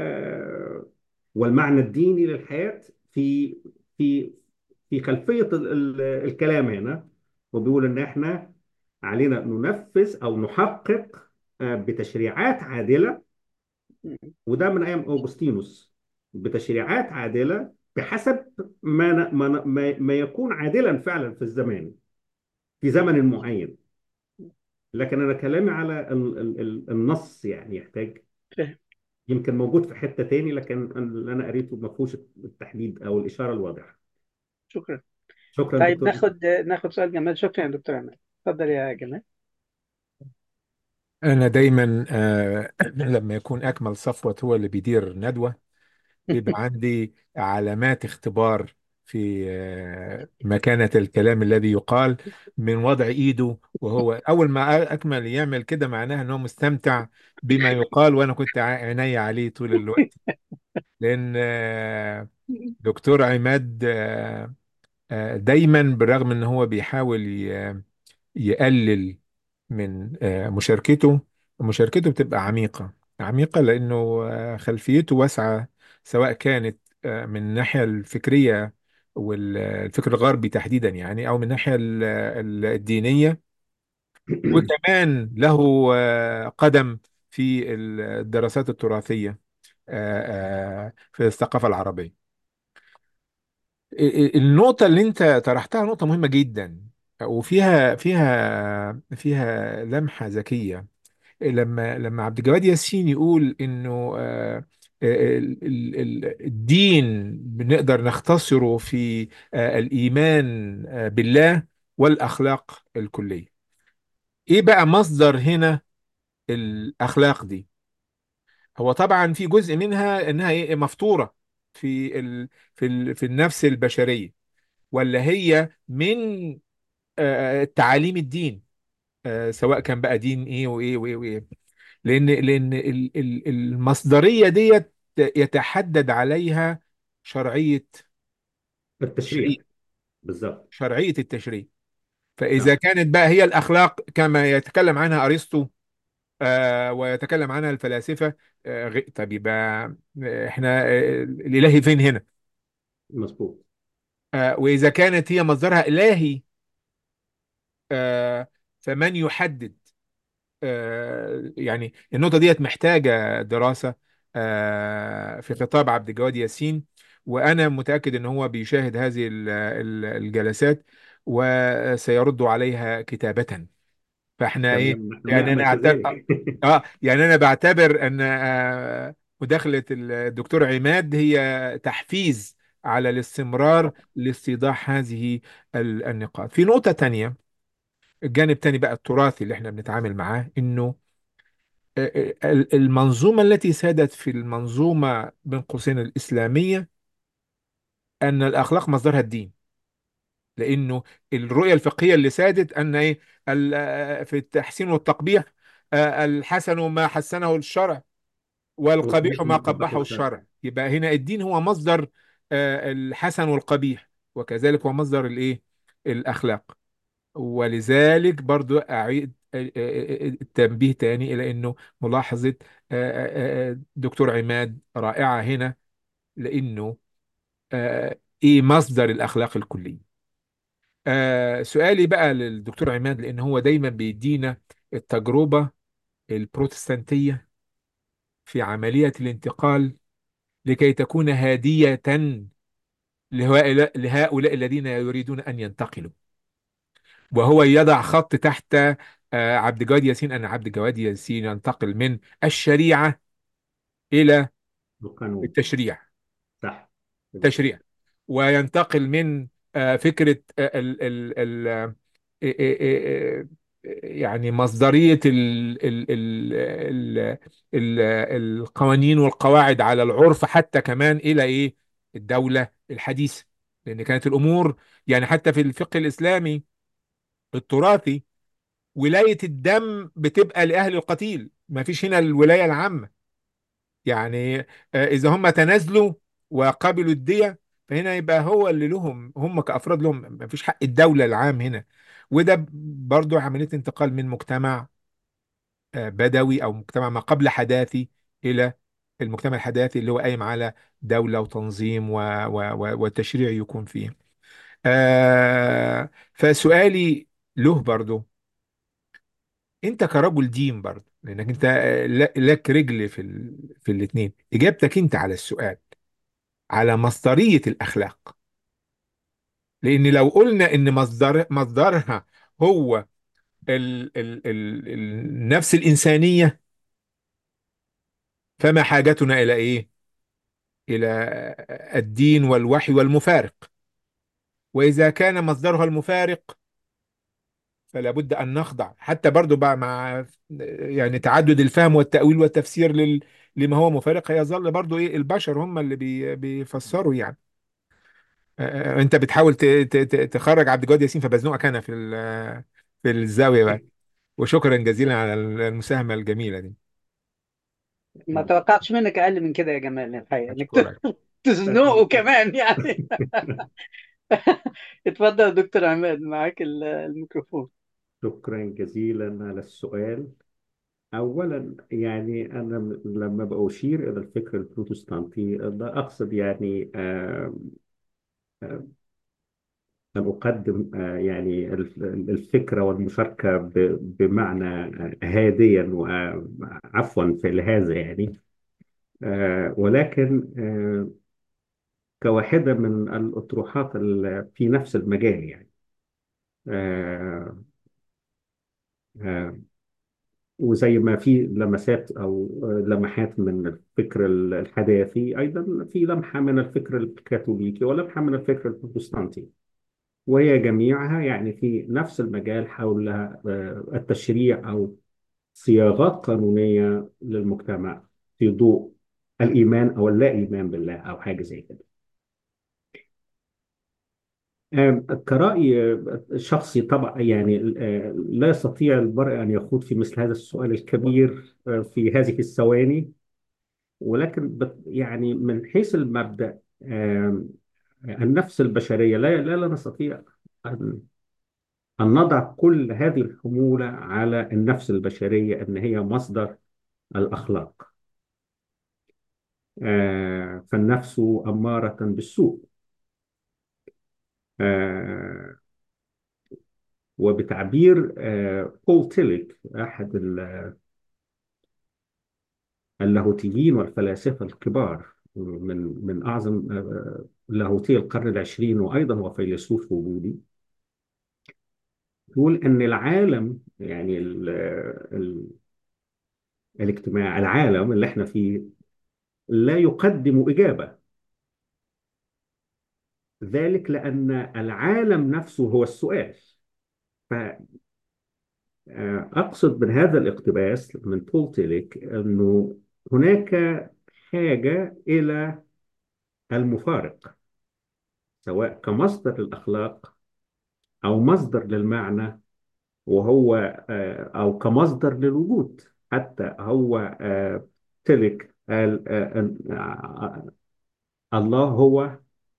آه والمعنى الديني للحياه في في في خلفيه ال ال الكلام هنا وبيقول ان احنا علينا ننفذ او نحقق آه، بتشريعات عادله م- وده من ايام اوغسطينوس بتشريعات عادله بحسب ما ن- ما ن- ما ما يكون عادلا فعلا في الزمان في زمن معين لكن انا كلامي على ال ال ال النص يعني يحتاج فهم يمكن موجود في حته تاني لكن اللي انا قريته ما فيهوش التحديد او الاشاره الواضحه شكرا شكرا طيب دكتور ناخد ناخد سؤال جمال شكرا يا دكتور عماد اتفضل يا جمال أنا دايما آه، لما يكون أكمل صفوة هو اللي بيدير ندوة بيبقى عندي علامات اختبار في آه، مكانة الكلام الذي يقال من وضع إيده وهو أول ما أكمل يعمل كده معناها أنه مستمتع بما يقال وأنا كنت ع- عيني عليه طول الوقت لان آه، دكتور عماد آه، آه، دايما بالرغم ان هو بيحاول ي- يقلل من آه، مشاركته مشاركته بتبقى عميقة عميقة لانه آه، خلفيته واسعة سواء كانت آه، من الناحية الفكرية والفكر الغربي تحديدا يعني او من الناحية ال- ال- الدينية وكمان له آه، قدم في الدراسات التراثية آه، آه، في الثقافة العربية النقطة اللي انت طرحتها نقطة مهمة جدا وفيها فيها فيها لمحة ذكية لما لما عبد الجواد ياسين يقول انه آه، آه، ال- ال- ال- الدين بنقدر نختصره في آه، الإيمان آه، بالله والأخلاق الكلية ايه بقى مصدر هنا الأخلاق دي هو طبعا في جزء منها انها ايه مفطورة في ال في ال في النفس البشرية ولا هي من آه، تعاليم الدين آه، سواء كان بقى دين ايه وايه وايه وايه لان لان ال- ال- المصدريه ديت يتحدد عليها شرعيه التشريع التشريع بالظبط شرعيه التشريع فاذا نعم كانت بقى هي الاخلاق كما يتكلم عنها ارسطو آه، ويتكلم عنها الفلاسفه آه، غ- طب يبقى آه، احنا آه، الالهي فين هنا مظبوط آه، واذا كانت هي مصدرها الهي آه، فمن يحدد آه، يعني النقطة ديت محتاجة دراسة آه، في خطاب عبد الجواد ياسين وأنا متأكد إن هو بيشاهد هذه ال- ال- الجلسات وسيرد عليها كتابة فإحنا إيه تمام نحن يعني أنا نأمل أعتبر كذلك آه يعني أنا بعتبر أن آه، مداخلة الدكتور عماد هي تحفيز على الاستمرار لاستيضاح هذه ال- النقاط في نقطة تانية الجانب التاني بقى التراثي اللي احنا بنتعامل معاه انه المنظومة التي سادت في المنظومة بين قوسين الإسلامية أن الأخلاق مصدرها الدين لأنه الرؤية الفقهية اللي سادت أن إيه ال- في التحسين والتقبيح آه، الحسن ما حسنه الشرع والقبيح والقبيح ما ما قبحه قبحه الشرع الشرع يبقى هنا الدين هو مصدر آه، الحسن والقبيح وكذلك هو مصدر الإيه الأخلاق ولذلك برضو أعيد التنبيه تاني إلى أنه ملاحظة آه، آه، آه، دكتور عماد رائعة هنا لأنه آه، إيه مصدر الأخلاق الكلية آه، سؤالي بقى للدكتور عماد لأن هو دايما بيدينا التجربة البروتستانتية في عملية الانتقال لكي تكون هادية لهؤلاء لهؤلاء الذين يريدون أن ينتقلوا وهو يضع خط تحت آه، عبد الجواد ياسين أن عبد الجواد ياسين ينتقل من الشريعة إلى القانون التشريع صح كده. تشريع وينتقل من آه، فكرة آه، ال ال ال آه، آه، آه، آه، يعني مصدرية ال ال ال ال ال القوانين والقواعد على العرف حتى كمان إلى إيه الدولة الحديثة لأن كانت الأمور يعني حتى في الفقه الإسلامي التراثي ولاية الدم بتبقى لأهل القتيل ما فيش هنا الولاية العامة يعني آه، إذا هم تنازلوا وقبلوا الدية فهنا يبقى هو اللي لهم هم كأفراد لهم ما فيش حق الدولة العام هنا وده برضو عملية انتقال من مجتمع آه، بدوي أو مجتمع ما قبل حداثي إلى المجتمع الحداثي اللي هو قايم على دولة وتنظيم و... و... و... وتشريع يكون فيه آه فسؤالي له برضو انت كرجل دين برضه لانك انت آه، ل- لك رجل في ال... في الاثنين اجابتك انت على السؤال على مصدرية الاخلاق لان لو قلنا ان مصدر مصدرها هو ال... ال... ال... النفس الانسانية فما حاجتنا الى ايه الى الدين والوحي والمفارق واذا كان مصدرها المفارق فلا بد ان نخضع حتى برضو بقى مع يعني تعدد الفهم والتأويل والتفسير لل... لما هو مفارق هيظل برضو ايه البشر هم اللي بي... بيفسروا يعني آه، انت بتحاول ت... ت... ت- تخرج عبد الجواد ياسين فبزنقك انا في ال... في الزاوية بقى وشكرا جزيلا على المساهمة الجميلة دي ما توقعتش منك اقل من كده يا جمال الحقيقه انك أشكرك تزنقه كمان يعني اتفضل يا دكتور عماد معاك ال- الميكروفون شكرا جزيلا على السؤال أولا يعني أنا م- لما بأشير إلى الفكر البروتستانتي ده أقصد يعني آه، آه، أن أقدم آه، يعني الف- الفكرة والمشاركة ب- بمعنى هاديا وعفوا في هذا يعني آه، ولكن آه، كواحدة من الأطروحات ال- في نفس المجال يعني آه، آه، وزي ما في لمسات أو لمحات من الفكر الحداثي أيضا في لمحة من الفكر الكاثوليكي ولمحة من الفكر البروتستانتي وهي جميعها يعني في نفس المجال حول آه، التشريع أو صياغات قانونية للمجتمع في ضوء الإيمان أو اللا إيمان بالله أو حاجة زي كده آم، كرأي آه، شخصي طبعا يعني آه، لا يستطيع المرء أن يخوض في مثل هذا السؤال الكبير آه، في هذه الثواني ولكن بت- يعني من حيث المبدأ آم، النفس البشرية لا لا لا نستطيع أن أن نضع كل هذه الحمولة على النفس البشرية أن هي مصدر الأخلاق آه، فالنفس أمارة بالسوء آه، وبتعبير آه، بول تيليك أحد ال- اللاهوتيين والفلاسفة الكبار من من أعظم آه، لاهوتي القرن العشرين وأيضا هو فيلسوف وجودي يقول أن العالم يعني ال ال الاجتماع العالم اللي احنا فيه لا يقدم إجابة ذلك لأن العالم نفسه هو السؤال فأقصد من هذا الاقتباس من بول تيليك أنه هناك حاجة إلى المفارق سواء كمصدر للأخلاق أو مصدر للمعنى وهو آه، أو كمصدر للوجود حتى هو آه، تيليك قال آه، آه، الله هو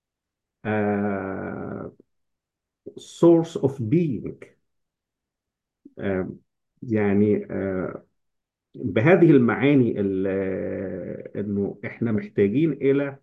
آه، source of being آه، يعني آه، بهذه المعاني ال- آه، انه احنا محتاجين الى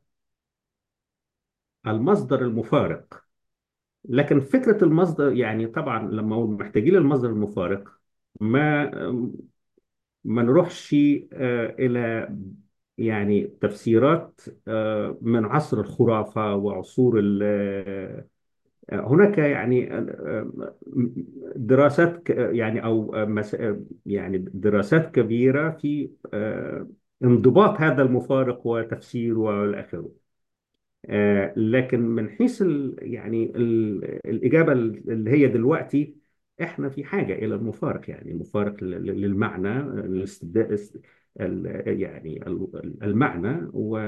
المصدر المفارق لكن فكرة المصدر يعني طبعا لما أقول محتاجين المصدر المفارق ما ما نروحش آه، إلى يعني تفسيرات آه، من عصر الخرافة وعصور ال- آه، هناك يعني آه، دراسات ك- يعني أو آه، مس- آه، يعني دراسات كبيرة في آه، انضباط هذا المفارق وتفسيره والى آخره آه، لكن من حيث ال يعني ال الإجابة اللي هي دلوقتي إحنا في حاجة إلى المفارق يعني المفارق لل- للمعنى الاستبداء ال- يعني ال- المعنى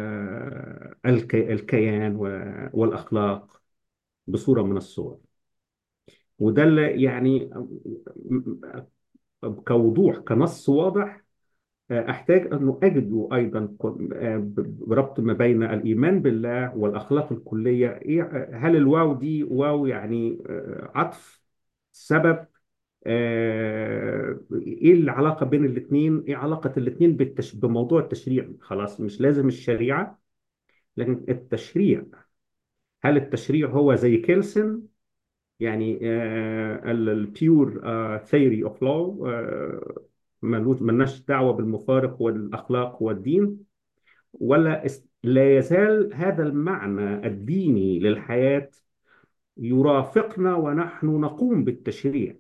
والكيان والأخلاق بصورة من الصور وده اللي يعني كوضوح كنص واضح أحتاج أن أجد أيضا بربط ما بين الإيمان بالله والأخلاق الكلية إيه هل الواو دي واو يعني آه، عطف سبب آه، إيه العلاقة بين الاثنين إيه علاقة الاثنين بالتش... بموضوع التشريع خلاص مش لازم الشريعة لكن التشريع هل التشريع هو زي كيلسن يعني البيور ثيوري اوف لو ملناش دعوة بالمفارق والأخلاق والدين ولا اس- لا يزال هذا المعنى الديني للحياة يرافقنا ونحن نقوم بالتشريع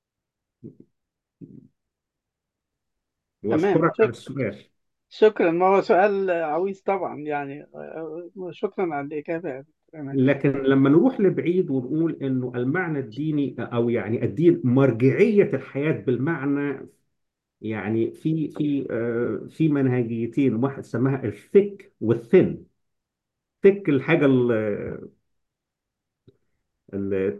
تمام وأشكرك على شك- السؤال شكرا ما هو سؤال عويص طبعا يعني آه، شكرا على الإجابة يا دكتور عماد لكن لما نروح لبعيد ونقول إنه المعنى الديني أو يعني الدين مرجعية الحياة بالمعنى يعني في في آه، في منهجيتين واحد سماها الثيك والثن ثيك الحاجة ال- ال-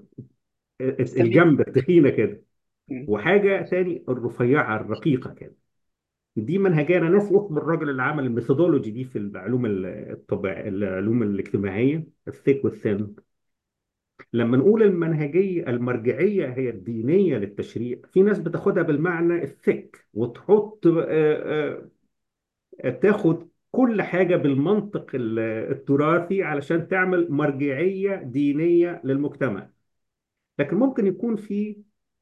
السمين الجامدة التخينة كده م. وحاجة تاني الرفيعة الرقيقة كده دي منهجيه انا ناس اسم الراجل اللي عمل الميثودولوجي دي في العلوم الطبيعيه العلوم الاجتماعيه الثيك والثين لما نقول المنهجيه المرجعيه هي الدينيه للتشريع في ناس بتاخدها بالمعنى الثيك وتحط آه، آه، تاخد كل حاجه بالمنطق ال- التراثي علشان تعمل مرجعيه دينيه للمجتمع لكن ممكن يكون في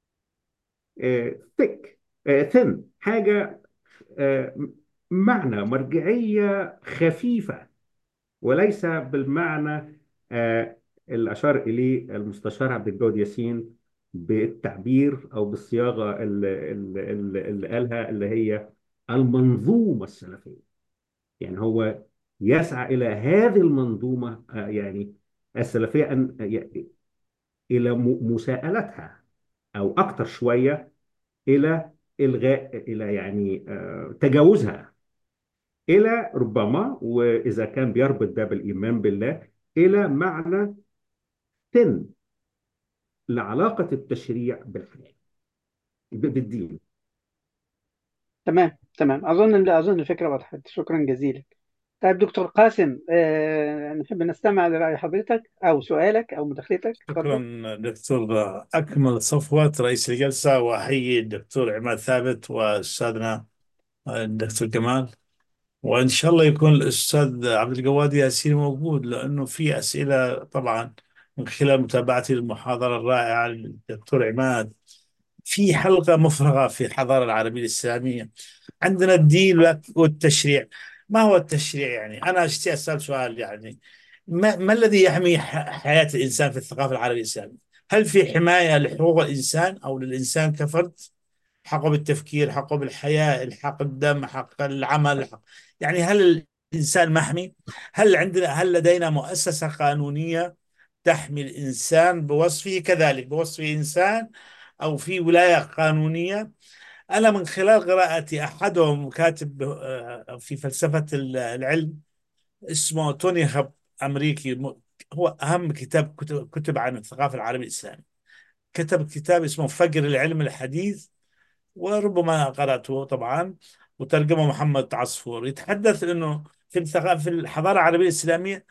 ثيك ثن حاجه آه، معنى مرجعيه خفيفه وليس بالمعنى آه، اللي أشار إليه المستشار عبد الجواد ياسين بالتعبير أو بالصياغة اللي, اللي, اللي قالها اللي هي المنظومة السلفية يعني هو يسعى إلى هذه المنظومة آه، يعني السلفية أن ي- إلى م- مساءلتها أو أكثر شوية إلى إلغاء إلى يعني آه، تجاوزها إلى ربما وإذا كان بيربط ده بالإيمان بالله إلى معنى تن لعلاقة التشريع بالحياة ب- بالدين تمام تمام أظن أظن الفكرة وضحت شكرا جزيلا طيب دكتور قاسم آه، نحب نستمع لرأي حضرتك أو سؤالك أو مداخلتك تفضل شكرا دكتور أكمل صفوت رئيس الجلسة وأحيي الدكتور عماد ثابت وأستاذنا الدكتور كمال وإن شاء الله يكون الأستاذ عبد الجواد ياسين موجود لأنه في أسئلة طبعا من خلال متابعتي للمحاضرة الرائعة للدكتور عماد في حلقة مفرغة في الحضارة العربية الإسلامية عندنا الدين والتشريع ما هو التشريع يعني أنا أشتي أسأل سؤال يعني ما, ما الذي يحمي ح- حياة الإنسان في الثقافة العربية الإسلامية هل في حماية لحقوق الإنسان أو للإنسان كفرد حقه بالتفكير حقه بالحياة حق الدم حق العمل حق يعني هل الإنسان محمي هل عندنا هل لدينا مؤسسة قانونية تحمي الإنسان بوصفه كذلك بوصفه إنسان أو في ولاية قانونية أنا من خلال قراءتي أحدهم كاتب آه، في فلسفة العلم اسمه توني هاب أمريكي م- هو أهم كتاب كتب, كتب عن الثقافة العربية الإسلامية كتب كتاب اسمه فقر العلم الحديث وربما قرأته طبعا وترجمه محمد عصفور يتحدث انه في الثقافة في الحضارة العربية الإسلامية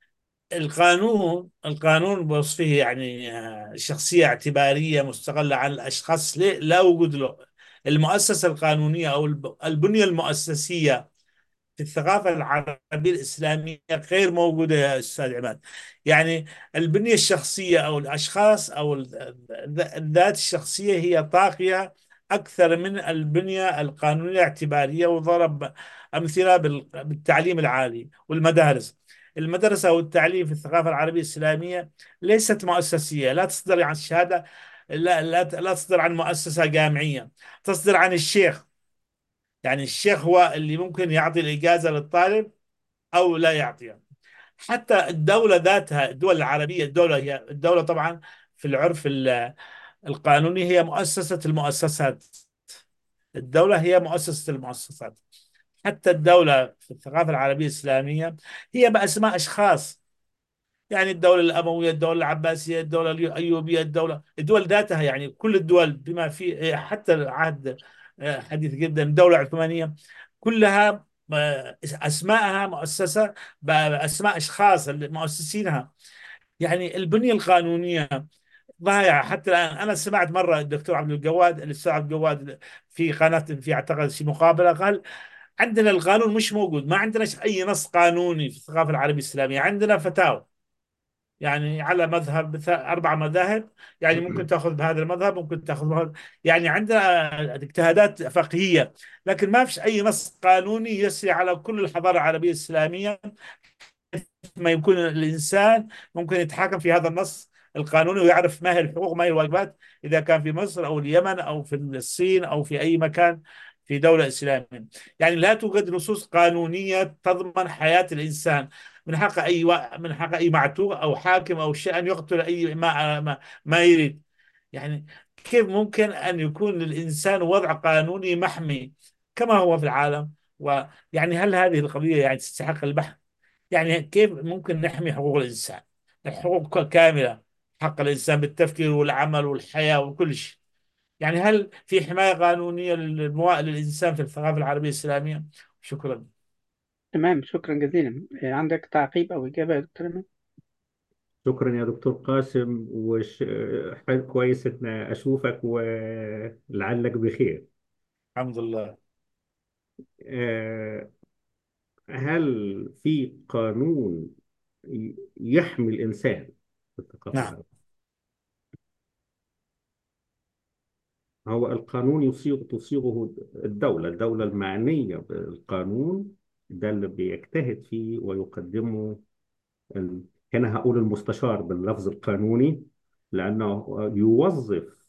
القانون القانون بوصفه يعني آه، شخصية اعتبارية مستقلة عن الأشخاص لا لا وجود له المؤسسة القانونية أو الب- البنية المؤسسية في الثقافة العربية الإسلامية غير موجودة يا أستاذ عماد يعني البنية الشخصية أو الأشخاص أو ال- الذ- الذات الشخصية هي طاغية أكثر من البنية القانونية الاعتبارية وضرب أمثلة بال- بالتعليم العالي والمدارس المدرسة والتعليم في الثقافة العربية الإسلامية ليست مؤسسية لا تصدر عن شهادة لا لا لا تصدر عن مؤسسة جامعية تصدر عن الشيخ يعني الشيخ هو اللي ممكن يعطي الإجازة للطالب أو لا يعطيها حتى الدولة ذاتها الدول العربية الدولة هي الدولة طبعا في العرف ال- القانوني هي مؤسسة المؤسسات الدولة هي مؤسسة المؤسسات حتى الدولة في الثقافة العربية الإسلامية هي بأسماء أشخاص يعني الدولة الأموية الدولة العباسية الدولة الأيوبية الدولة الدول ذاتها يعني كل الدول بما في حتى العهد آه، حديث جدا الدولة العثمانية كلها آه، أسماءها مؤسسة بأسماء أشخاص اللي مؤسسينها يعني البنية القانونية ضايعة حتى الآن أنا سمعت مرة الدكتور عبد الجواد الأستاذ عبد الجواد في قناة في أعتقد في مقابلة قال عندنا القانون مش موجود ما عندنا أي نص قانوني في الثقافة العربية الإسلامية عندنا فتاوى يعني على مذهب بث- أربع مذاهب يعني ممكن تأخذ بهذا المذهب ممكن تأخذ بهذا يعني عندنا اجتهادات فقهية لكن ما فيش أي نص قانوني يسري على كل الحضارة العربية الإسلامية ما يكون الإنسان ممكن يتحاكم في هذا النص القانوني ويعرف ما هي الحقوق ما هي الواجبات إذا كان في مصر أو اليمن أو في الصين أو في أي مكان في دولة إسلامية يعني لا توجد نصوص قانونية تضمن حياة الإنسان من حق أي و... من حق أي معتوه أو حاكم أو شيء أن يقتل أي ما ما, ما يريد يعني كيف ممكن أن يكون للإنسان وضع قانوني محمي كما هو في العالم ويعني هل هذه القضية يعني تستحق البحث يعني كيف ممكن نحمي حقوق الإنسان الحقوق كاملة حق الإنسان بالتفكير والعمل والحياة وكل شيء يعني هل في حماية قانونية للموا... للإنسان في الثقافة العربية الإسلامية؟ شكرا تمام شكرا جزيلا آه، عندك تعقيب أو إجابة يا دكتور إيمان؟ شكرا يا دكتور قاسم وش حلو كويس ان اشوفك ولعلك بخير الحمد لله آه، هل في قانون ي- يحمي الانسان في الثقافه نعم العربيه هو القانون يصيغ تصيغه الدوله الدوله المعنيه بالقانون ده اللي بيجتهد فيه ويقدمه ال- هنا هقول المستشار باللفظ القانوني لانه يوظف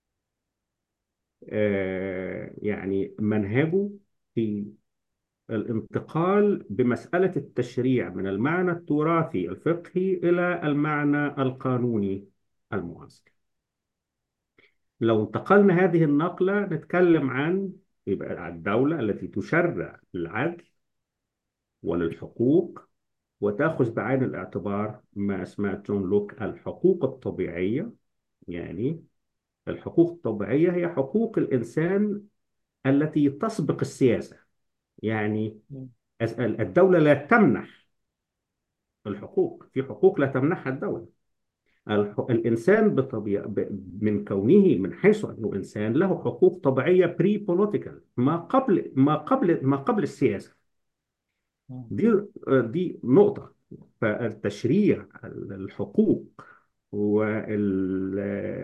آه، يعني منهجه في الانتقال بمسألة التشريع من المعنى التراثي الفقهي إلى المعنى القانوني المعاصر لو انتقلنا هذه النقلة نتكلم عن يبقى الدولة التي تشرع للعدل وللحقوق وتأخذ بعين الاعتبار ما اسمه جون لوك الحقوق الطبيعية يعني الحقوق الطبيعية هي حقوق الإنسان التي تسبق السياسة يعني أس- الدولة لا تمنح الحقوق في حقوق لا تمنحها الدولة الح... الإنسان بطبيعة ب... من كونه من حيث أنه إنسان له حقوق طبيعية بري بوليتيكال ما قبل ما قبل ما قبل السياسة دي دي نقطة فالتشريع الحقوق وال...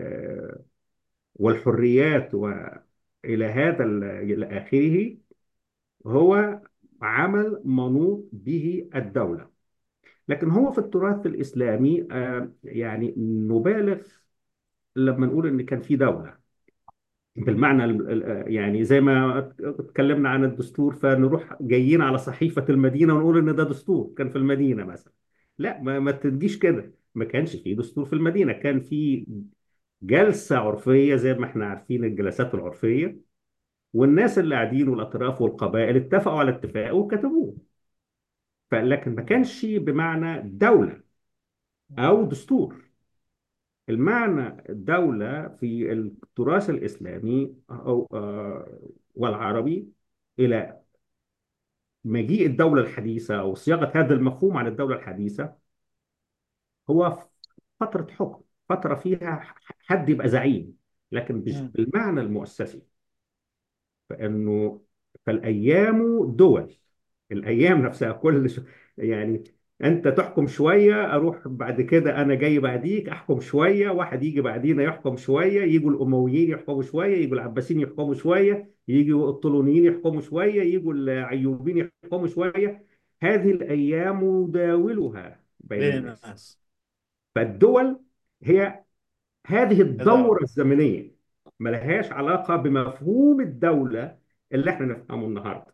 والحريات وإلى هذا ال- إلى آخره هو عمل منوط به الدولة لكن هو في التراث الإسلامي آه، يعني نبالغ لما نقول إن كان في دولة بالمعنى ال- ال- يعني زي ما اتكلمنا عن الدستور فنروح جايين على صحيفة المدينة ونقول إن ده دستور كان في المدينة مثلا لا ما, ما تجيش كده ما كانش في دستور في المدينة كان في جلسة عرفية زي ما احنا عارفين الجلسات العرفية والناس اللي قاعدين والأطراف والقبائل اتفقوا على اتفاق وكتبوه فلكن ما كانش بمعنى دولة أو دستور المعنى الدولة في التراث الإسلامي أو آه، والعربي إلى مجيء الدولة الحديثة أو صياغة هذا المفهوم عن الدولة الحديثة هو فترة حكم فترة فيها حد يبقى زعيم لكن مش مم. بالمعنى المؤسسي فانه فالايام دول الايام نفسها كل ش... يعني انت تحكم شويه اروح بعد كده انا جاي بعديك احكم شويه واحد يجي بعدينا يحكم شويه يجوا الامويين يحكموا شويه يجوا العباسيين يحكموا شويه يجوا الطولونيين يحكموا شويه يجوا الايوبيين يحكموا شويه هذه الايام نداولها بين بين الناس الناس فالدول هي هذه هذا الدورة الزمنية ملهاش علاقة بمفهوم الدولة اللي احنا نفهمه النهاردة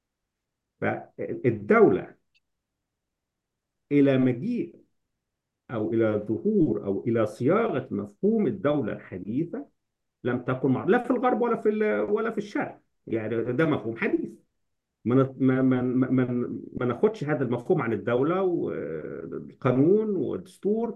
فالدولة إلى مجيء أو إلى ظهور أو إلى صياغة مفهوم الدولة الحديثة لم تكن مع... لا في الغرب ولا في ال... ولا في الشرق يعني ده مفهوم حديث ما ن- ما ما ما ما ناخدش هذا المفهوم عن الدولة والقانون والدستور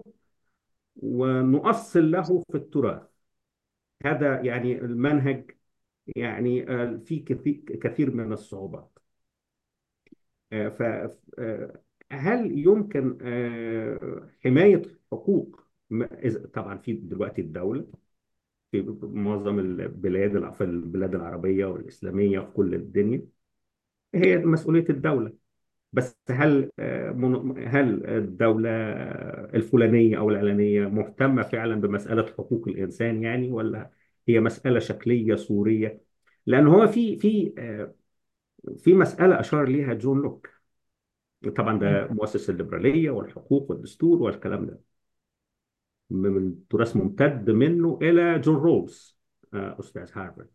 ونؤصل له في التراث هذا يعني المنهج يعني آه، فيه كثير كثير من الصعوبات آه، ف آه، هل يمكن آه، حماية حقوق ما- إذا- طبعا في دلوقتي الدولة في معظم البلاد الع- في البلاد العربية والإسلامية في كل الدنيا هي مسؤولية الدولة بس هل آه، من- هل الدولة الفلانية أو العلانية مهتمة فعلا بمسألة حقوق الإنسان يعني ولا هي مسألة شكلية صورية؟ لأن هو في في آه، في مسألة أشار ليها جون لوك طبعا ده مؤسس الليبرالية والحقوق والدستور والكلام ده من تراث ممتد منه إلى جون رولز آه، أستاذ هارفارد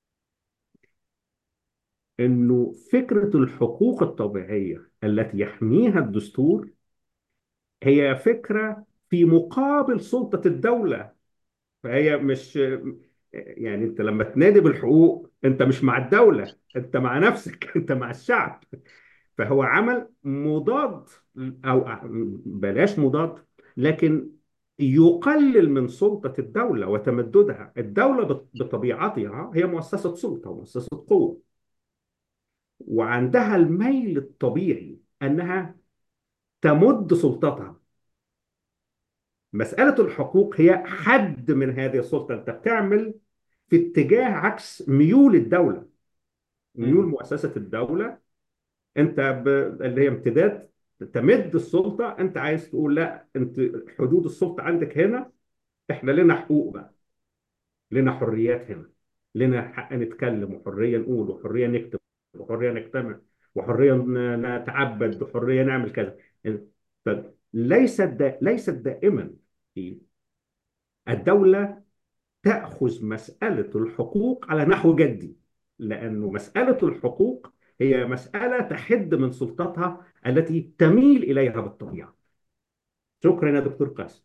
إنه فكرة الحقوق الطبيعية التي يحميها الدستور هي فكرة في مقابل سلطة الدولة فهي مش يعني انت لما تنادي بالحقوق انت مش مع الدولة انت مع نفسك انت مع الشعب فهو عمل مضاد او بلاش مضاد لكن يقلل من سلطة الدولة وتمددها الدولة بط- بطبيعتها هي مؤسسة سلطة ومؤسسة قوة وعندها الميل الطبيعي أنها تمد سلطتها مسألة الحقوق هي حد من هذه السلطة أنت بتعمل في اتجاه عكس ميول الدولة ميول مم. مؤسسة الدولة أنت ب... اللي هي امتداد تمد السلطة أنت عايز تقول لا أنت حدود السلطة عندك هنا إحنا لنا حقوق بقى لنا حريات هنا لنا حق نتكلم وحرية نقول وحرية نكتب وحرية نجتمع وحرية ن- نتعبد وحرية نعمل كذا ليست دا ليست دائما الدولة تأخذ مسألة الحقوق على نحو جدي لأنه مسألة الحقوق هي مسألة تحد من سلطتها التي تميل إليها بالطبيعة شكرا يا دكتور قاسم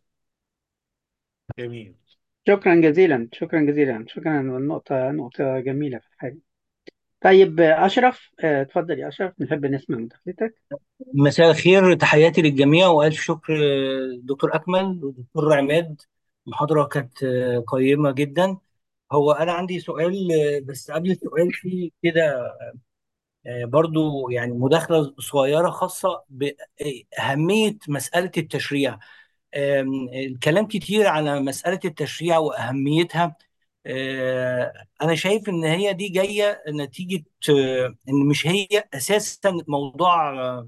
جميل شكرا جزيلا شكرا جزيلا شكرا النقطة نقطة جميلة في الحقيقة طيب آه، أشرف آه، اتفضل يا أشرف نحب نسمع مداخلتك مساء الخير تحياتي للجميع وألف شكر آه، دكتور أكمل ودكتور عماد المحاضرة كانت آه، قيمة جدا هو أنا عندي سؤال آه، بس قبل السؤال في كده آه، برضو يعني مداخلة صغيرة خاصة بأهمية مسألة التشريع آم، الكلام كتير على مسألة التشريع وأهميتها آه، أنا شايف إن هي دي جاية نتيجة آه، إن مش هي أساسا موضوع آه،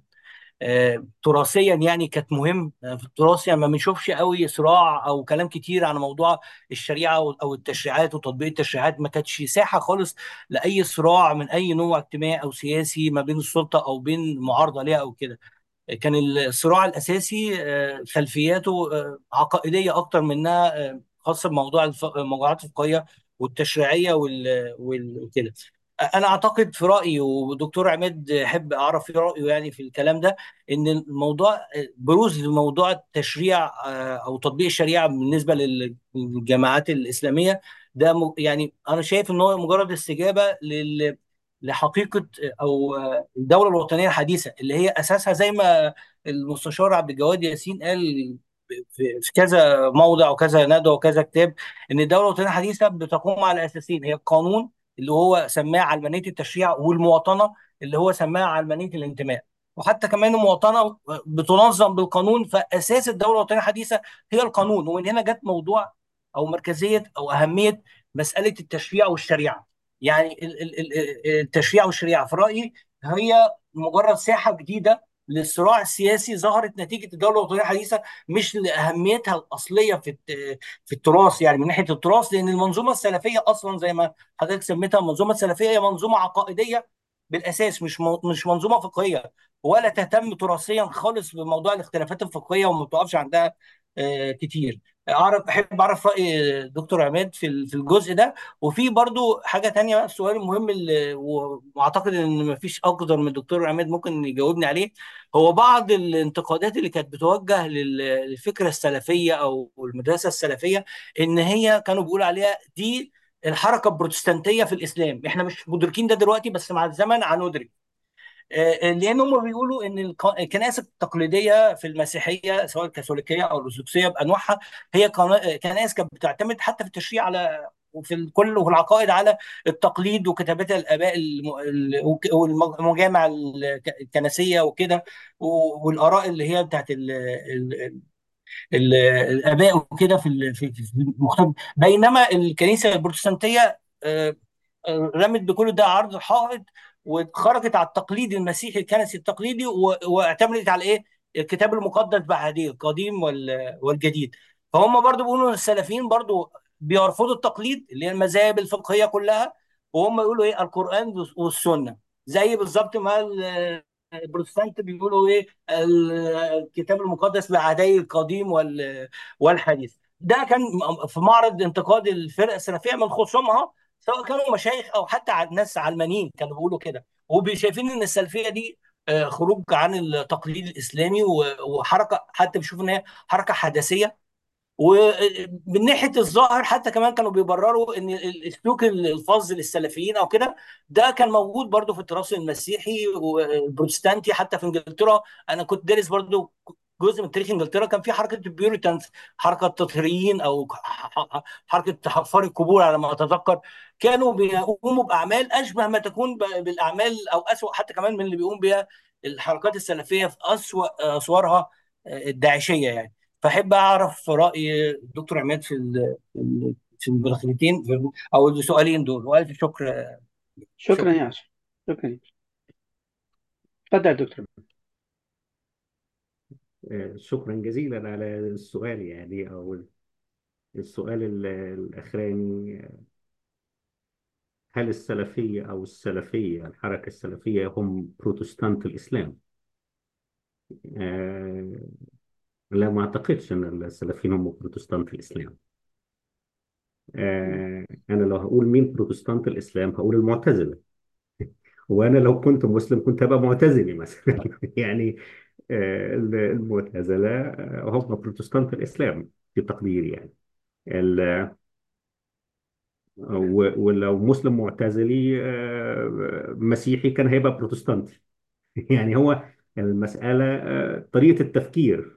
آه، تراثيا يعني كانت مهم آه، في التراث يعني ما بنشوفش قوي صراع او كلام كتير عن موضوع الشريعه او أو التشريعات وتطبيق التشريعات ما كانتش ساحه خالص لاي صراع من اي نوع اجتماعي او سياسي ما بين السلطه او بين معارضه ليها او كده كان الصراع الاساسي آه، خلفياته آه، عقائديه اكتر منها آه، خاصه بموضوع الف- الموضوعات الفقهيه والتشريعيه وال- وال- وكده انا اعتقد في رايي ودكتور عماد احب اعرف في رايه يعني في الكلام ده ان الموضوع بروز لموضوع التشريع آه، او تطبيق الشريعه بالنسبه لل- للجماعات الاسلاميه ده م- يعني انا شايف ان هو مجرد استجابه لل لحقيقه او آه، الدوله الوطنيه الحديثه اللي هي اساسها زي ما المستشار عبد الجواد ياسين قال في في كذا موضع وكذا ندوه وكذا كتاب ان الدوله الوطنيه الحديثه بتقوم على اساسين هي القانون اللي هو سماه علمانيه التشريع والمواطنه اللي هو سماها علمانيه الانتماء وحتى كمان المواطنه بتنظم بالقانون فاساس الدوله الوطنيه الحديثه هي القانون ومن هنا جت موضوع او مركزيه او اهميه مساله التشريع والشريعه يعني ال- ال- ال- التشريع والشريعه في رايي هي مجرد ساحه جديده للصراع السياسي ظهرت نتيجه الدوله الوطنيه الحديثه مش لاهميتها الاصليه في الت- في التراث يعني من ناحيه التراث لان المنظومه السلفيه اصلا زي ما حضرتك سميتها المنظومه السلفيه هي منظومه عقائديه بالاساس مش مو- مش منظومه فقهيه ولا تهتم تراثيا خالص بموضوع الاختلافات الفقهيه وما بتقفش عندها آه، كتير اعرف احب اعرف راي دكتور عماد في ال- في الجزء ده وفي برضو حاجه تانية بقى السؤال المهم اللي و- واعتقد ان مفيش اقدر من الدكتور عماد ممكن يجاوبني عليه هو بعض الانتقادات اللي كانت بتوجه لل- للفكره السلفيه او المدرسه السلفيه ان هي كانوا بيقولوا عليها دي الحركه البروتستانتيه في الاسلام احنا مش مدركين ده دلوقتي بس مع الزمن هندرك آه، لان هم بيقولوا ان الق- الكنائس التقليديه في المسيحيه سواء الكاثوليكيه او الارثوذكسيه بانواعها هي قنا- كنائس كانت بتعتمد حتى في التشريع على وفي الكل وفي العقائد على التقليد وكتابات الاباء الم- ال- وك- والمجامع الك- الكنسيه وكده و- والاراء اللي هي بتاعت ال- ال- ال- الاباء وكده في ال- في في المختلف بينما الكنيسه البروتستانتيه آه، آه، رمت بكل ده عرض الحائط وخرجت على التقليد المسيحي الكنسي التقليدي و- واعتمدت على ايه؟ الكتاب المقدس بعهديه القديم وال- والجديد فهم برضو بيقولوا إن السلفيين برضو بيرفضوا التقليد اللي هي المذاهب الفقهيه كلها وهم يقولوا ايه القران والسنه زي بالظبط ما ال- البروتستانت بيقولوا ايه الكتاب المقدس بعهدي القديم وال- والحديث ده كان في معرض انتقاد الفرق السلفيه من خصومها سواء كانوا مشايخ او حتى ع- ناس علمانيين كانوا بيقولوا كده وشايفين ان السلفيه دي آه، خروج عن التقليد الاسلامي و- وحركه حتى بيشوفوا ان هي حركه حداثيه ومن ناحيه الظاهر حتى كمان كانوا بيبرروا ان ال- السلوك الفظ للسلفيين او كده ده كان موجود برضو في التراث المسيحي والبروتستانتي حتى في انجلترا انا كنت دارس برضو جزء من تاريخ انجلترا كان في حركه البيوريتانز حركه التطهيريين او حركه حفار القبور على ما اتذكر كانوا بيقوموا باعمال اشبه ما تكون بالاعمال او اسوأ حتى كمان من اللي بيقوم بها الحركات السلفيه في اسوأ صورها الداعشيه يعني فاحب اعرف راي دكتور عماد في في المداخلتين او السؤالين دول والف شكر شكرا يا عشر شكرا تفضل يا دكتور شكرا جزيلا على السؤال يعني او السؤال الاخراني هل السلفيه او السلفيه الحركه السلفيه هم بروتستانت الاسلام؟ آه لا ما اعتقدش ان السلفيين هم بروتستانت الاسلام. آه انا لو هقول مين بروتستانت الاسلام هقول المعتزله. وانا لو كنت مسلم كنت هبقى معتزلي مثلا يعني آه المعتزله هم بروتستانت الاسلام في تقديري يعني. ولو مسلم معتزلي مسيحي كان هيبقى بروتستانتي يعني هو المسألة طريقة التفكير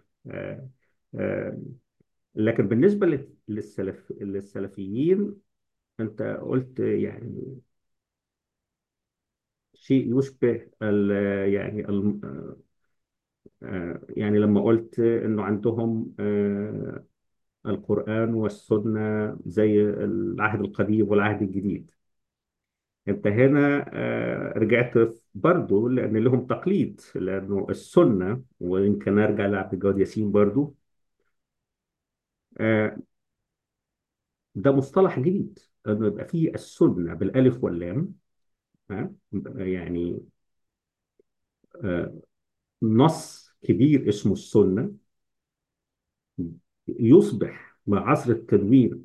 لكن بالنسبة للسلف للسلفيين أنت قلت يعني شيء يشبه ال يعني ال يعني لما قلت إنه عندهم القرآن والسنة زي العهد القديم والعهد الجديد انت هنا رجعت برضو لان لهم تقليد لانه السنة وان كان ارجع لعبد الجواد ياسين برضو ده مصطلح جديد انه يبقى فيه السنة بالالف واللام يعني نص كبير اسمه السنة يصبح مع عصر التدوين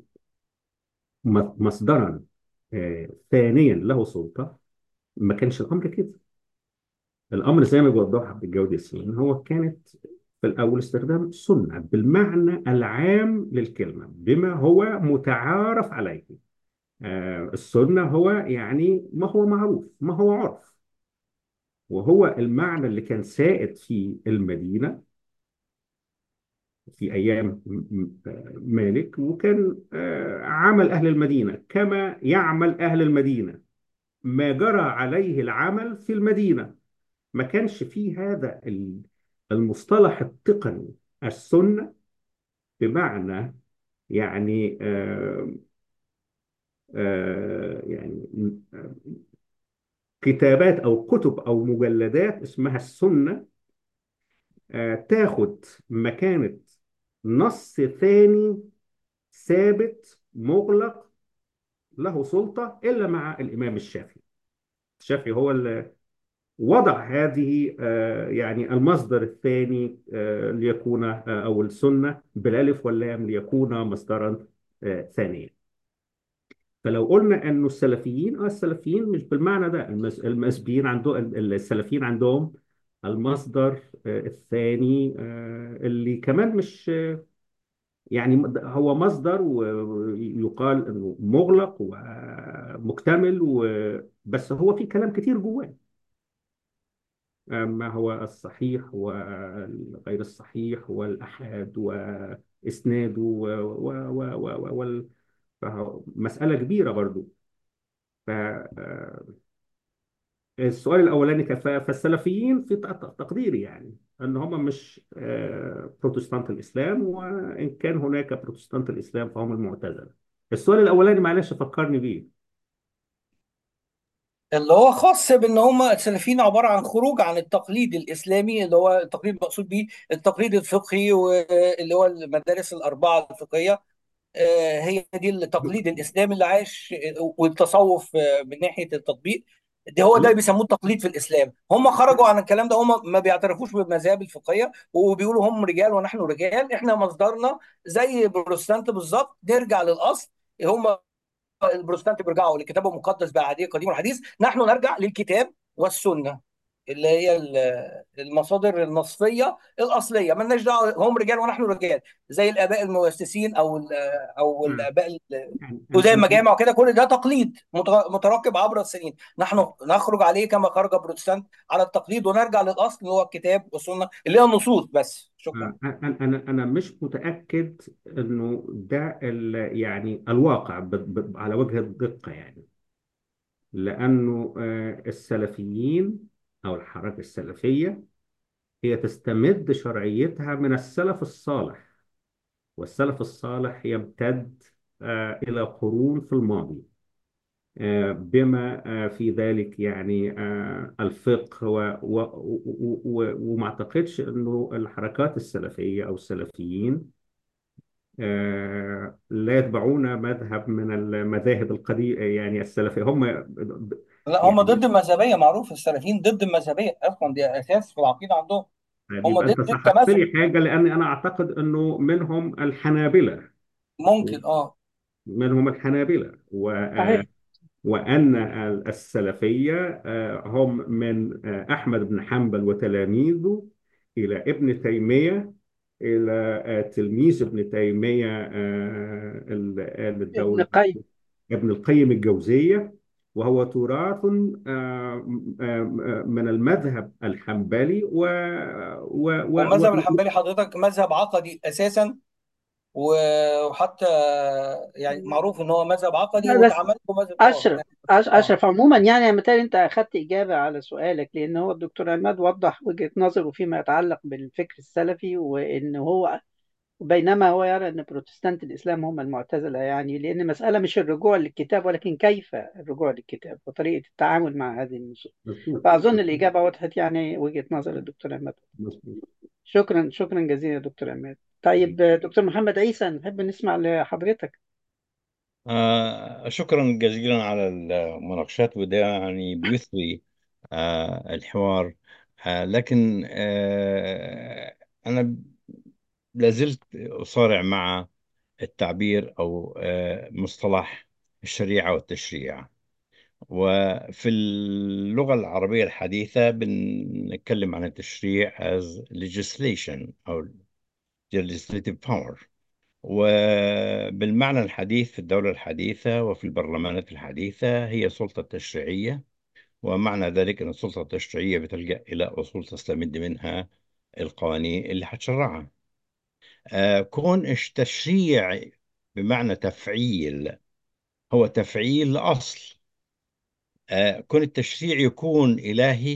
مصدرا آه ثانيا له سلطة ما كانش الأمر كده الأمر زي ما بيوضح عبد الجواد ياسين هو كانت في الأول استخدام سنة بالمعنى العام للكلمة بما هو متعارف عليه آه السنة هو يعني ما هو معروف ما هو عرف وهو المعنى اللي كان سائد في المدينة في أيام مالك وكان عمل أهل المدينة كما يعمل أهل المدينة ما جرى عليه العمل في المدينة ما كانش فيه هذا المصطلح التقني السنة بمعنى يعني آآ آآ يعني كتابات أو كتب أو مجلدات اسمها السنة تاخد مكانة نص ثاني ثابت مغلق له سلطة إلا مع الإمام الشافعي الشافعي هو اللي وضع هذه يعني المصدر الثاني ليكون أو السنة بالألف واللام ليكون مصدرا ثانيا فلو قلنا انه السلفيين اه السلفيين مش بالمعنى ده المسبيين عندهم السلفيين عندهم المصدر الثاني اللي كمان مش يعني هو مصدر ويقال انه مغلق ومكتمل بس هو في كلام كتير جواه ما هو الصحيح وغير الصحيح والأحاد وإسناده و مسألة كبيرة برضو ف السؤال الاولاني كان فالسلفيين في تقديري يعني ان هم مش بروتستانت الاسلام وان كان هناك بروتستانت الاسلام فهم المعتزله السؤال الاولاني معلش فكرني بيه اللي هو خاص بان هم السلفيين عباره عن خروج عن التقليد الاسلامي اللي هو التقليد المقصود به التقليد الفقهي واللي هو المدارس الاربعه الفقهيه هي دي التقليد الاسلامي اللي عايش والتصوف من ناحيه التطبيق ده هو ده بيسموه التقليد في الاسلام هم خرجوا عن الكلام ده هم ما بيعترفوش بالمذاهب الفقهيه وبيقولوا هم رجال ونحن رجال احنا مصدرنا زي البروتستانت بالظبط نرجع للاصل هم البروتستانت بيرجعوا للكتاب المقدس بعهديه قديم والحديث نحن نرجع للكتاب والسنه اللي هي ال- المصادر النصية الأصلية مالناش دعوة هم رجال ونحن رجال زي الآباء المؤسسين أو ال- أو نعم. الآباء ال- يعني أنا قدام أنا مجامع وكده كل ده تقليد مت- متراكب عبر السنين نحن نخرج عليه كما خرج بروتستانت على التقليد ونرجع للأصل اللي هو الكتاب والسنة اللي هي النصوص بس شكرا أنا أنا أنا مش متأكد إنه ده ال- يعني الواقع ب- ب- على وجه الدقة يعني لأنه آه، السلفيين أو الحركة السلفية هي تستمد شرعيتها من السلف الصالح والسلف الصالح يمتد آه، إلى قرون في الماضي آه، بما آه، في ذلك يعني آه، الفقه و- و- و- و- وما أعتقدش أنه الحركات السلفية أو السلفيين آه، لا يتبعون مذهب من المذاهب القديمة يعني السلفية هم لا هم ضد يعني المذهبية معروف السلفيين ضد المذهبية أصلا دي أساس في العقيدة عندهم هم يبقى أنت ضد صححت التمذهب لي حاجة لأن أنا أعتقد أنه منهم الحنابلة ممكن اه منهم الحنابلة و صحيح وأن السلفية آه، هم من آه، أحمد بن حنبل وتلاميذه إلى ابن تيمية إلى آه، تلميذ ابن تيمية آه، ال- ابن الدولة قيم ابن القيم الجوزية وهو تراث آه، آه، من المذهب الحنبلي و و و والمذهب و الحنبلي حضرتك مذهب عقدي اساسا وحتى يعني معروف ان هو مذهب عقدي لا بس واتعمل له مذهب اه أشرف يعني أش- اه أشرف عموما يعني مثلا أنت أخذت إجابة على سؤالك لأن هو الدكتور عماد وضح وجهة نظره فيما يتعلق بالفكر السلفي وإن هو بينما هو يرى أن بروتستانت الإسلام هم المعتزلة يعني لأن المسألة مش الرجوع للكتاب ولكن كيف الرجوع للكتاب وطريقة التعامل مع هذه النصوص مظبوط فأظن الإجابة وضحت يعني وجهة نظر الدكتور عماد مظبوط شكرا شكرا جزيلا يا دكتور عماد طيب دكتور محمد عيسى نحب نسمع لحضرتك آه شكرا جزيلا على المناقشات وده يعني بيثري آه الحوار آه لكن آه أنا لازلت أصارع مع التعبير أو آه مصطلح الشريعة والتشريع وفي اللغة العربية الحديثة بنتكلم عن التشريع as legislation أو legislative power وبالمعنى الحديث في الدولة الحديثة وفي البرلمانات الحديثة هي سلطة تشريعية ومعنى ذلك أن السلطة التشريعية بتلجأ إلى أصول تستمد منها القوانين اللي هتشرعها آه كون التشريع بمعنى تفعيل هو تفعيل لأصل آه كون التشريع يكون إلهي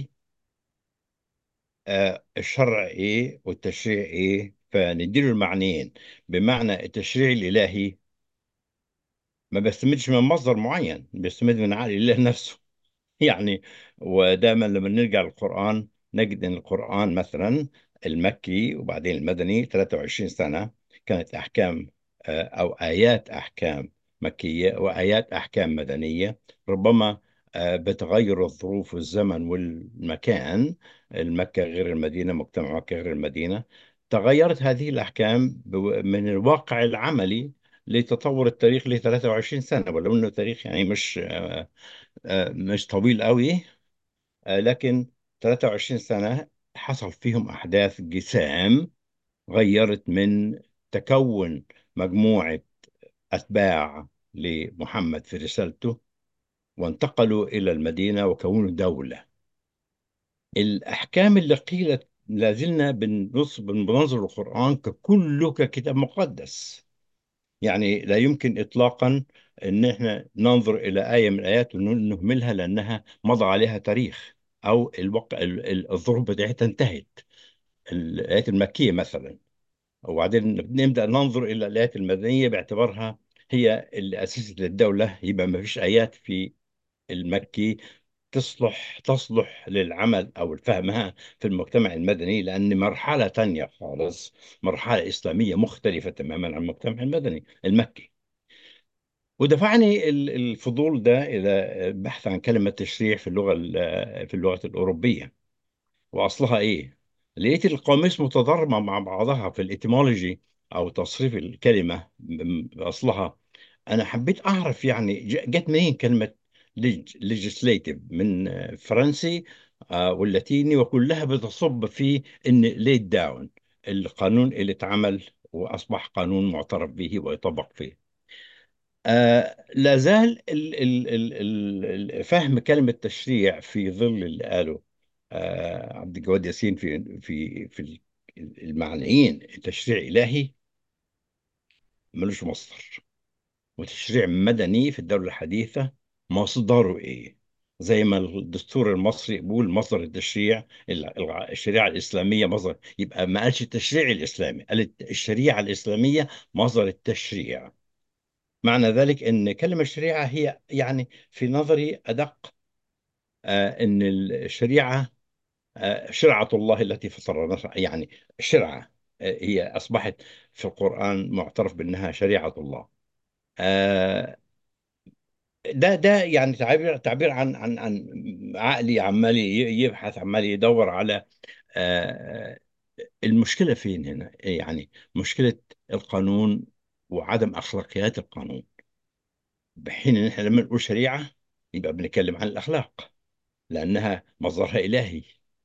آه الشرع إيه والتشريع إيه فنديله المعنيين بمعنى التشريع الإلهي ما بيستمدش من مصدر معين بيستمد من عقل الله نفسه يعني ودائما لما نرجع للقرآن نجد أن القرآن مثلا المكي وبعدين المدني 23 سنة كانت أحكام آه، أو آيات أحكام مكية وآيات أحكام مدنية ربما آه، بتغير الظروف والزمن والمكان المكة غير المدينة مجتمع مكة غير المدينة تغيرت هذه الأحكام بو- من الواقع العملي لتطور التاريخ ل 23 سنة ولو أنه تاريخ يعني مش آه، آه، مش طويل قوي آه، لكن 23 سنة حصل فيهم أحداث جسام غيرت من تكون مجموعة أتباع لمحمد في رسالته وانتقلوا إلى المدينة وكونوا دولة الأحكام اللي قيلت لازلنا بنص بننظر القرآن ككله ككتاب مقدس يعني لا يمكن إطلاقا أن احنا ننظر إلى آية من الآيات ونهملها لأنها مضى عليها تاريخ أو الوقع ال- ال- الظروف بتاعتها انتهت الآيات المكية مثلا وبعدين نبدأ ننظر إلى الآيات المدنية باعتبارها هي اللي أسست الدولة يبقى ما فيش آيات في المكي تصلح تصلح للعمل أو فهمها في المجتمع المدني لأن مرحلة تانية خالص مرحلة إسلامية مختلفة تماما عن المجتمع المدني المكي ودفعني ال- الفضول ده إلى البحث عن كلمة تشريع في اللغة ال- في اللغة الأوروبية وأصلها إيه؟ لقيت القواميس متضاربة مع بعضها في الإتيمولوجي أو تصريف الكلمة م- أصلها أنا حبيت أعرف يعني ج- جت منين كلمة legislative من فرنسي آه، واللاتيني وكلها بتصب في ان ليت داون القانون اللي اتعمل واصبح قانون معترف به ويطبق فيه آه لا زال ال ال ال ال فهم كلمة تشريع في ظل اللي قاله آه عبد الجواد ياسين في في في المعنيين تشريع إلهي ملوش مصدر وتشريع مدني في الدولة الحديثة مصدره إيه؟ زي ما الدستور المصري بيقول مصدر التشريع الشريعة الإسلامية مصدر يبقى ما قالش التشريع الإسلامي قال الشريعة الإسلامية مصدر التشريع معنى ذلك أن كلمة الشريعة هي يعني في نظري أدق آه أن الشريعة آه شرعة الله التي فطر يعني شرعة آه هي أصبحت في القرآن معترف بأنها شريعة الله آه ده ده يعني تعبير تعبير عن عن عن عقلي عمال يبحث عمال يدور على آه المشكلة فين هنا يعني مشكلة القانون وعدم أخلاقيات القانون بحين ان احنا لما نقول شريعه يبقى بنتكلم عن الاخلاق لانها مصدرها الهي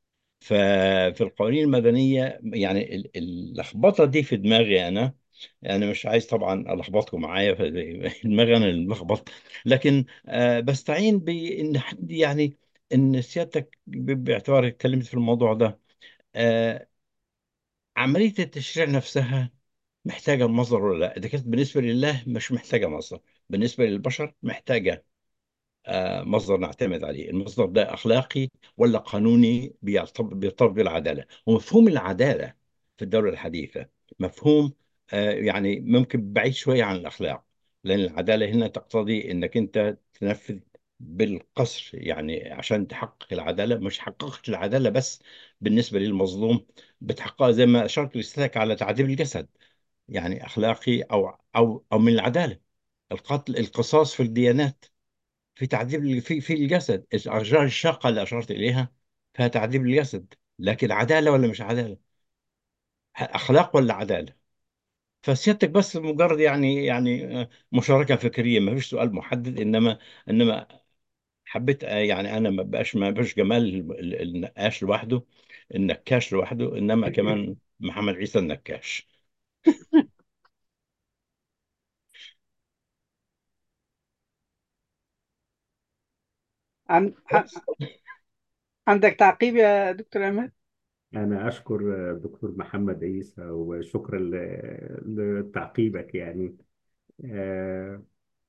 ففي القوانين المدنيه يعني ال- اللخبطه دي في دماغي انا يعني مش عايز طبعا الخبطكم معايا في دماغي انا اللي ملخبط لكن آه، بستعين بان حد يعني ان سيادتك ب- باعتبارك اتكلمت في الموضوع ده آه، عمليه التشريع نفسها محتاجه مصدر ولا لا؟ اذا كانت بالنسبه لله مش محتاجه مصدر بالنسبه للبشر محتاجه آه، مصدر نعتمد عليه المصدر ده أخلاقي ولا قانوني بيرتبط بيرتبط بالعدالة ومفهوم العدالة في الدولة الحديثة مفهوم آه، يعني ممكن بعيد شوية عن الأخلاق لأن العدالة هنا تقتضي أنك أنت تنفذ بالقصر يعني عشان تحقق العدالة مش حققت العدالة بس بالنسبة للمظلوم بتحققها زي ما أشرت لسيادتك على تعذيب الجسد يعني أخلاقي أو أو أو من العدالة القتل القصاص في الديانات في تعذيب في في الجسد الأشجار الشاقة اللي أشرت إليها فيها تعذيب الجسد لكن عدالة ولا مش عدالة أخلاق ولا عدالة فسيادتك بس مجرد يعني يعني آه، مشاركة فكرية ما فيش سؤال محدد إنما إنما حبيت آه، يعني أنا ما بقاش ما بقاش جمال ال- ال- النقاش لوحده النكاش لوحده إنما كمان محمد عيسى النكاش عن... عن- عندك تعقيب يا دكتور عماد؟ أنا أشكر الدكتور محمد عيسى وشكرا ل- لتعقيبك يعني آه،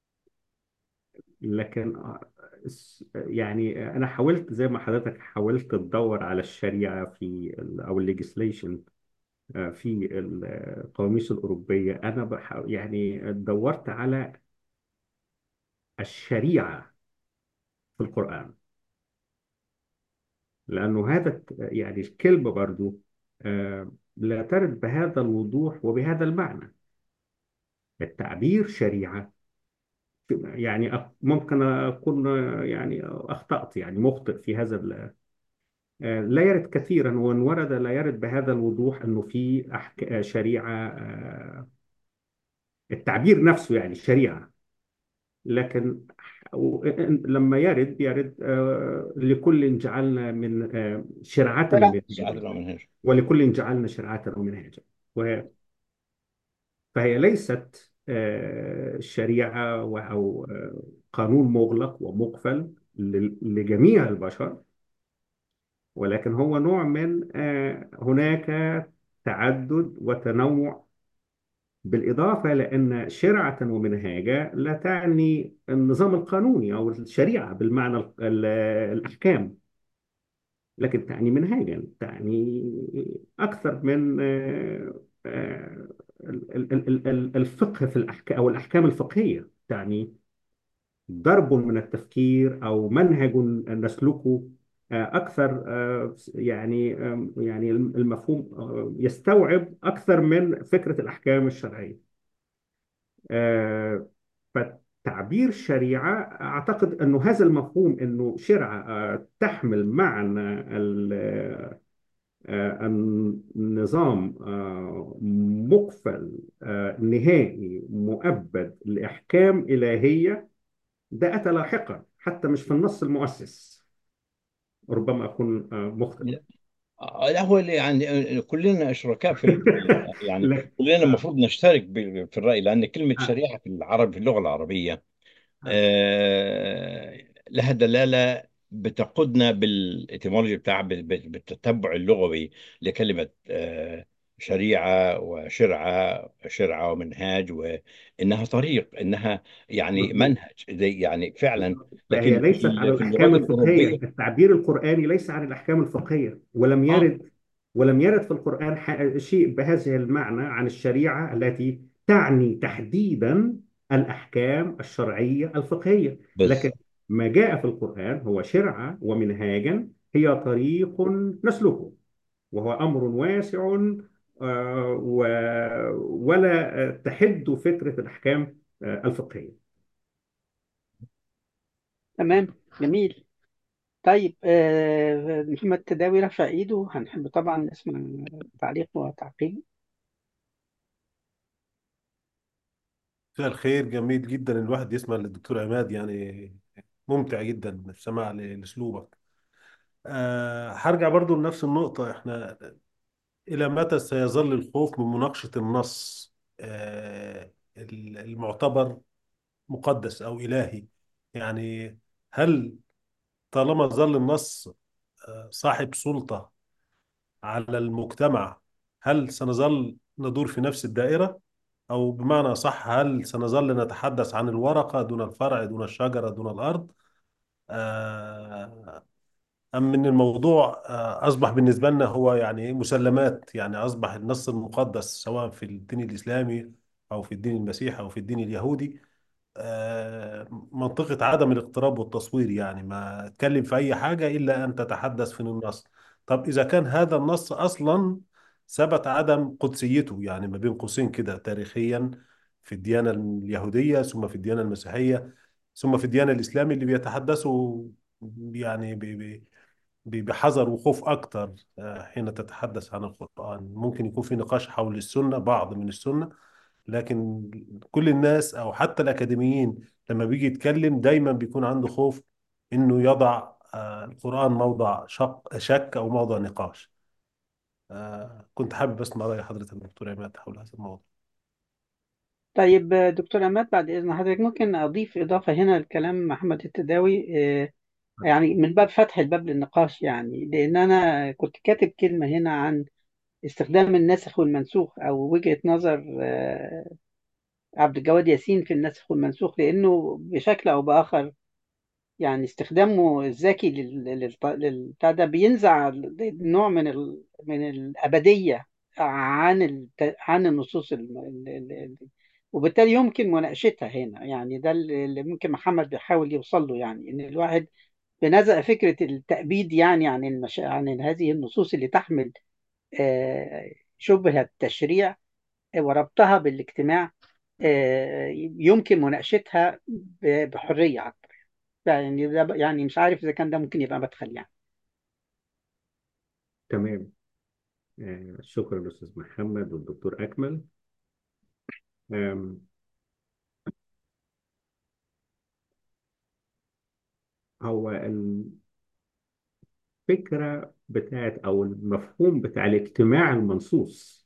لكن آه، س- يعني أنا حاولت زي ما حضرتك حاولت تدور على الشريعة في ال- أو الليجيسليشن في القواميس الأوروبية أنا بح- يعني دورت على الشريعة في القرآن لأنه هذا الت- يعني الكلمة برضو آه، لا ترد بهذا الوضوح وبهذا المعنى التعبير شريعة يعني أ- ممكن أكون آه، يعني أخطأت يعني مخطئ في هذا ال- آه، لا يرد كثيرا وإن ورد لا يرد بهذا الوضوح أنه في أحك... آه، شريعة آه، التعبير نفسه يعني شريعة لكن و- لما يرد يرد آه، لكل جعلنا من آه، شرعة ومنهاجا عدل ومنهج ولكل جعلنا شرعة ومنهاجا وهي- فهي ليست آه، شريعة و- أو آه، قانون مغلق ومقفل ل- لجميع البشر ولكن هو نوع من آه، هناك تعدد وتنوع بالإضافة لأن شرعة ومنهاجا لا تعني النظام القانوني أو الشريعة بالمعنى ال- ال- الأحكام لكن تعني منهاجا تعني أكثر من آه، آه، ال- ال- ال- ال- الفقه في الأحكام أو الأحكام الفقهية تعني ضرب من التفكير أو منهج نسلكه آه، أكثر آه، يعني آه، يعني المفهوم آه، يستوعب أكثر من فكرة الأحكام الشرعية آه، فتعبير شريعة أعتقد أنه هذا المفهوم أنه شرعة آه، تحمل معنى ال- آه، النظام آه، مقفل آه، نهائي مؤبد لأحكام إلهية ده أتى لاحقا حتى مش في النص المؤسس ربما أكون آه، مخطئ لا آه، لا هو اللي يعني كلنا شركاء في الرأي يعني لكن كلنا آه المفروض نشترك ب- في الرأي لأن كلمة آه شريعة في العرب في اللغة العربية آه آه، لها دلالة بتقودنا بالإتيمولوجي بتاع بال- بال- بالتتبع اللغوي لكلمة آه، شريعة وشرعة شرعة ومنهاج وإنها طريق إنها يعني مظبوط منهج زي يعني فعلا بالظبط. فهي لكن في ليست على ال- في الأحكام اللغات الفقهية الأوروبية التعبير القرآني ليس عن الأحكام الفقهية ولم آه يرد ولم يرد في القرآن ح- شيء بهذا المعنى عن الشريعة التي تعني تحديدا الأحكام الشرعية الفقهية لكن بس ما جاء في القرآن هو شرعة ومنهاجا هي طريق نسلكه وهو أمر واسع آه، و- ولا آه، تحد فكرة الأحكام آه، الفقهية تمام جميل طيب آه، محمد تداوي رفع ايده هنحب طبعا نسمع تعليق وتعقيب مساء الخير جميل جدا الواحد يسمع للدكتور عماد يعني ممتع جدا السماع ل- لأسلوبك أه هرجع برضو لنفس النقطة احنا إلى متى سيظل الخوف من مناقشة النص أه المعتبر مقدس أو إلهي يعني هل طالما ظل النص آه، صاحب سلطة على المجتمع هل سنظل ندور في نفس الدائرة أو بمعنى صح هل سنظل نتحدث عن الورقة دون الفرع دون الشجرة دون الأرض آه، أم إن الموضوع آه، أصبح بالنسبة لنا هو يعني مسلمات يعني أصبح النص المقدس سواء في الدين الإسلامي أو في الدين المسيحي أو في الدين اليهودي آه، منطقة عدم الاقتراب والتصوير يعني ما تكلم في أي حاجة إلا أن تتحدث في النص طب إذا كان هذا النص أصلا ثبت عدم قدسيته يعني ما بين قوسين كده تاريخيا في الديانة اليهودية ثم في الديانة المسيحية ثم في الديانة الإسلامي اللي بيتحدثوا يعني ب- ب- ب- بحذر وخوف أكتر آه، حين تتحدث عن القرآن ممكن يكون في نقاش حول السنة بعض من السنة لكن كل الناس او حتى الاكاديميين لما بيجي يتكلم دايما بيكون عنده خوف انه يضع آه، القرآن موضع شق شك او موضع نقاش آه، كنت حابب اسمع رأي حضرتك دكتور عماد حول هذا الموضوع طيب آه، دكتور عماد بعد إذن حضرتك ممكن أضيف إضافة هنا لكلام محمد التداوي آه، يعني من باب فتح الباب للنقاش يعني لأن أنا كنت كاتب كلمة هنا عن استخدام الناسخ والمنسوخ أو وجهة نظر آه، عبد الجواد ياسين في النسخ والمنسوخ لأنه بشكل أو بآخر يعني استخدامه الذكي لل- لل- للبتاع ده بينزع نوع من ال... من الأبدية عن الت... عن النصوص ال... ال... ال... ال- وبالتالي يمكن مناقشتها هنا يعني ده اللي اللي ممكن محمد بيحاول يوصل له يعني إن الواحد بنزع فكرة التأبيد يعني عن المش... عن هذه النصوص اللي تحمل آه، شبه التشريع وربطها بالاجتماع آه، يمكن مناقشتها ب- بحرية أكتر يعني ده يعني مش عارف إذا كان ده ممكن يبقى مدخل يعني تمام آه، شكرا للأستاذ محمد والدكتور أكمل آم، هو الفكرة بتاعت أو المفهوم بتاع الاجتماع المنصوص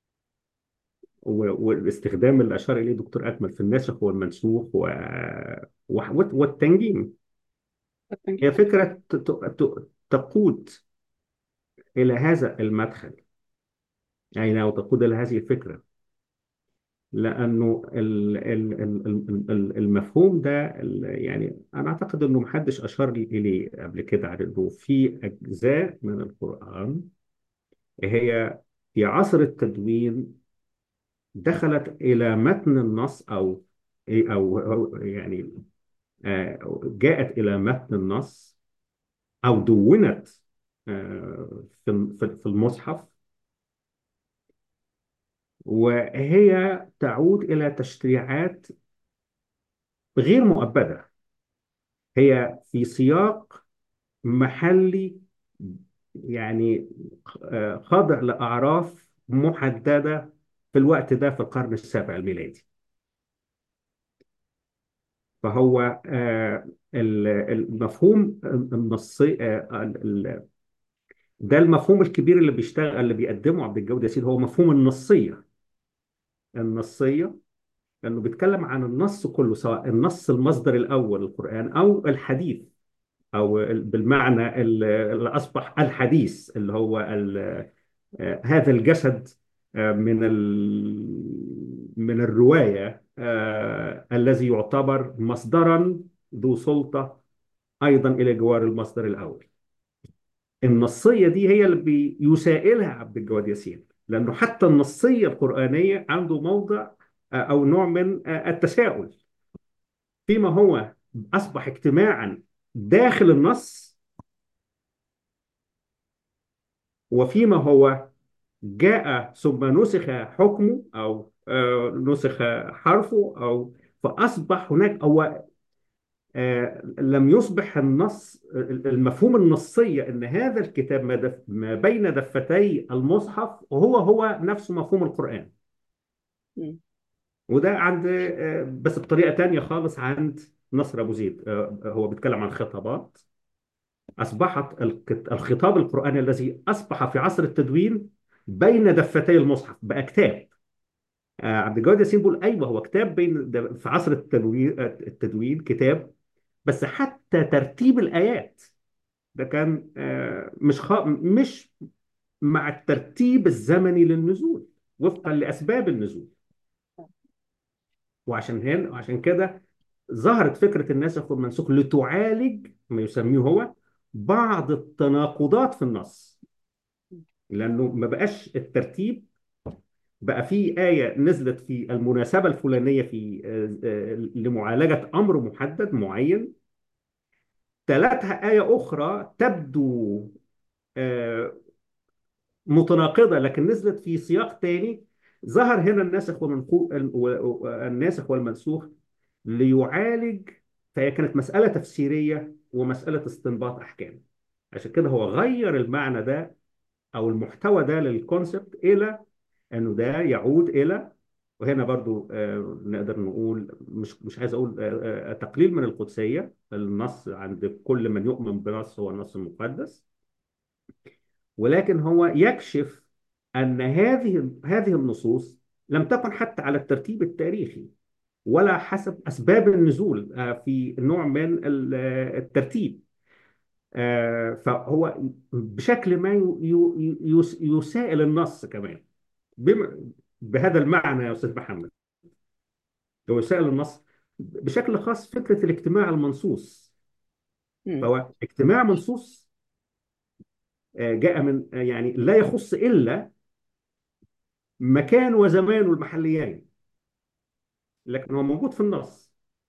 و- والاستخدام اللي أشار إليه دكتور أكمل في الناسخ والمنسوخ و... و- والتنجيم هي فكرة ت- ت- ت- تقود إلى هذا المدخل يعني أو تقود إلى هذه الفكرة لأنه ال- ال- ال- ال- ال- المفهوم ده ال- يعني أنا أعتقد إنه محدش أشار لي إليه قبل كده على إنه في أجزاء من القرآن هي في عصر التدوين دخلت إلى متن النص أو أو أو يعني آه، جاءت إلى متن النص أو دونت آه، في في في المصحف وهي تعود إلى تشريعات غير مؤبدة هي في سياق محلي يعني آه، خاضع لأعراف محددة في الوقت ده في القرن السابع الميلادي فهو آه، ال- المفهوم النصي آه، ال- ده المفهوم الكبير اللي بيشتغل اللي بيقدمه عبد الجواد ياسين هو مفهوم النصية النصية لأنه بيتكلم عن النص كله سواء النص المصدر الأول القرآن أو الحديث أو ال- بالمعنى ال- اللي أصبح الحديث اللي هو ال- آه، هذا الجسد آه، من ال- من الرواية آه، الذي يعتبر مصدرا ذو سلطة أيضا إلى جوار المصدر الأول النصية دي هي اللي بيسائلها عبد الجواد ياسين لأنه حتى النصية القرآنية عنده موضع آه، أو نوع من آه، التساؤل فيما هو أصبح اجتماعا داخل النص وفيما هو جاء ثم نسخ حكمه أو آه، نسخ حرفه أو فأصبح هناك أو آه، لم يصبح النص المفهوم النصية أن هذا الكتاب ما, دف ما بين دفتي المصحف وهو هو نفسه مفهوم القرآن مم. وده عند آه، بس بطريقة تانية خالص عند نصر أبو زيد آه، هو بيتكلم عن خطابات أصبحت الك- الخطاب القرآني الذي أصبح في عصر التدوين بين دفتي المصحف بقى كتاب آه، عبد الجواد ياسين بيقول أيوه هو كتاب بين د- في عصر التدوين التدوين كتاب بس حتى ترتيب الآيات ده كان آه، مش خ... مش مع الترتيب الزمني للنزول وفقا لأسباب النزول وعشان هنا وعشان كده ظهرت فكرة الناسخ والمنسوخ لتعالج ما يسميه هو بعض التناقضات في النص لأنه ما بقاش الترتيب بقى في آية نزلت في المناسبة الفلانية في آه، آه، لمعالجة أمر محدد معين تلاتها آية أخرى تبدو آه، متناقضة لكن نزلت في سياق تاني ظهر هنا الناسخ والمنسوخ الناسخ والمنسوخ ليعالج فهي كانت مسألة تفسيرية ومسألة استنباط أحكام عشان كده هو غير المعنى ده أو المحتوى ده للكونسبت إلى أنه ده يعود إلى وهنا برضو آه، نقدر نقول مش مش عايز أقول آه، آه، تقليل من القدسية النص عند كل من يؤمن بنص هو النص المقدس ولكن هو يكشف أن هذه هذه النصوص لم تكن حتى على الترتيب التاريخي ولا حسب أسباب النزول آه، في نوع من ال- آه، الترتيب آه، فهو بشكل ما ي- ي- يس- يسائل النص كمان بم- بهذا المعنى يا أستاذ محمد هو يسائل النص بشكل خاص فكرة الاجتماع المنصوص مم. فهو اجتماع منصوص آه، جاء من آه، يعني لا يخص إلا مكان وزمان والمحليين لكن هو موجود في النص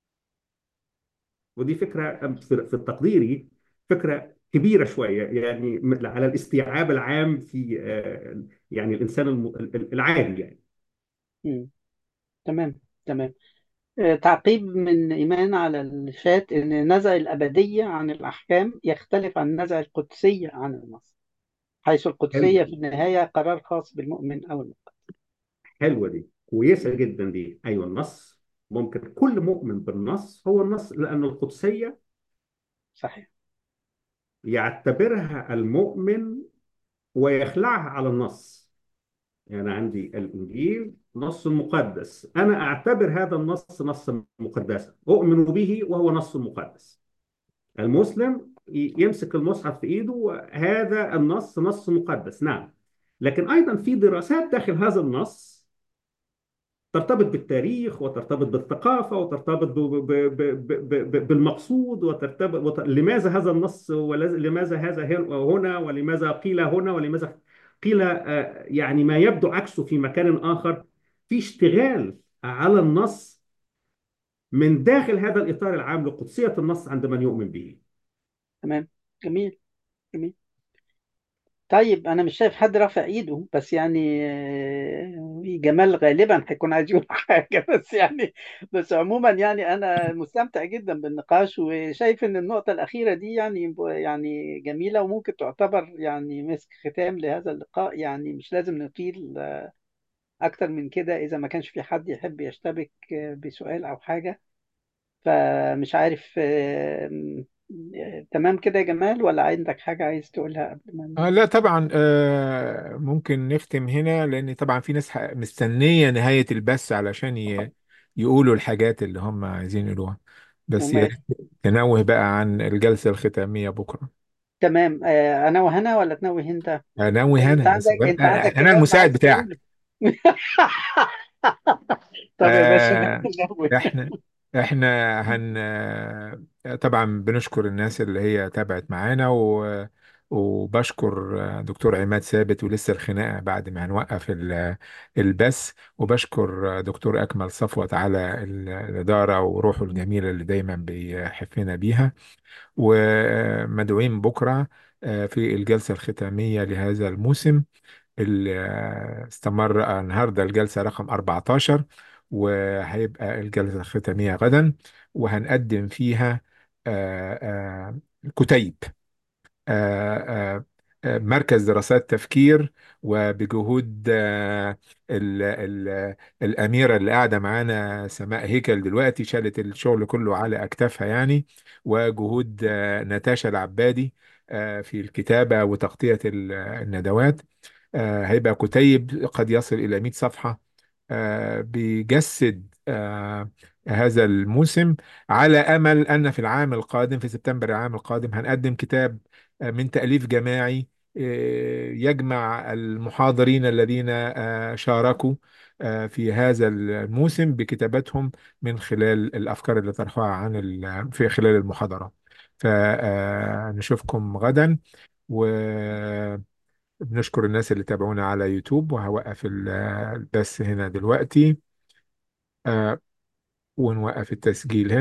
ودي فكرة في في تقديري فكرة كبيرة شوية يعني م- على الاستيعاب العام في آه، يعني الإنسان الم- ال- العادي يعني مم. تمام تمام آه، تعقيب من إيمان على الشات إن نزع الأبدية عن الأحكام يختلف عن نزع القدسية عن النص حيث القدسية في حلوة النهاية قرار خاص بالمؤمن أو المؤمن حلوة دي كويسة جدا دي أيوة النص ممكن كل مؤمن بالنص هو النص لأن القدسية صحيح يعتبرها المؤمن ويخلعها على النص يعني عندي الإنجيل نص مقدس أنا أعتبر هذا النص نصا مقدسا أؤمن به وهو نص مقدس المسلم ي- يمسك المصحف في إيده هذا النص نص مقدس نعم لكن أيضا في دراسات داخل هذا النص ترتبط بالتاريخ وترتبط بالثقافة وترتبط ب ب ب ب ب ب بالمقصود وترتبط وت... لماذا هذا النص ولماذا هذا هن- هنا ولماذا قيل هنا ولماذا قيل آه، يعني ما يبدو عكسه في مكان آخر في اشتغال على النص من داخل هذا الإطار العام لقدسية النص عند من يؤمن به تمام جميل جميل طيب أنا مش شايف حد رافع إيده بس يعني آه، جمال غالبا هيكون عايز يقول حاجة بس يعني بس عموما يعني أنا مستمتع جدا بالنقاش وشايف إن النقطة الأخيرة دي يعني يعني جميلة وممكن تعتبر يعني مسك ختام لهذا اللقاء يعني مش لازم نطيل أكتر من كده إذا ما كانش في حد يحب يشتبك بسؤال أو حاجة فمش عارف آم، آه، تمام كده يا جمال ولا عندك حاجة عايز تقولها قبل ما آه لا طبعا آه ممكن نختم هنا لأن طبعا في ناس ح- مستنية نهاية البث علشان ي- يقولوا الحاجات اللي هم عايزين يقولوها بس يا ومال ريت تنوه بقى عن الجلسة الختامية بكرة تمام آه، أنا وهنا ولا تنوي أنت؟ أنوه لأن أنت أنا بس عندك أنت أنا عندك أنا كلام المساعد عايز بتاعك تقوله طب يا باشا آه نوي احنا احنا هن آه، طبعا بنشكر الناس اللي هي تابعت معانا و وبشكر آه، دكتور عماد ثابت ولسه الخناقة بعد ما هنوقف ال- البث وبشكر آه، دكتور أكمل صفوت على ال- الإدارة وروحه الجميلة اللي دايما بيحفنا بيها ومدعوين بكرة آه، في الجلسة الختامية لهذا الموسم اللي استمر النهارده الجلسة رقم 14 وهيبقى الجلسة الختامية غدا وهنقدم فيها آه، آه، كتيب آه، آه، آه، مركز دراسات تفكير وبجهود آه، ال ال الأميرة اللي قاعدة معانا سماء هيكل دلوقتي شالت الشغل كله على أكتافها يعني وجهود آه، نتاشا العبادي آه، في الكتابة وتغطية ال- الندوات آه، هيبقى كتيب قد يصل إلى 100 صفحة آه، بيجسد آه، هذا الموسم على أمل أن في العام القادم في سبتمبر العام القادم هنقدم كتاب آه، من تأليف جماعي آه، يجمع المحاضرين الذين آه، شاركوا آه، في هذا الموسم بكتاباتهم من خلال الأفكار اللي طرحوها عن ال- في خلال المحاضرة فنشوفكم غدا و بنشكر الناس اللي تابعونا على يوتيوب وهوقف ال- البث هنا دلوقتي آه ونوقف التسجيل هنا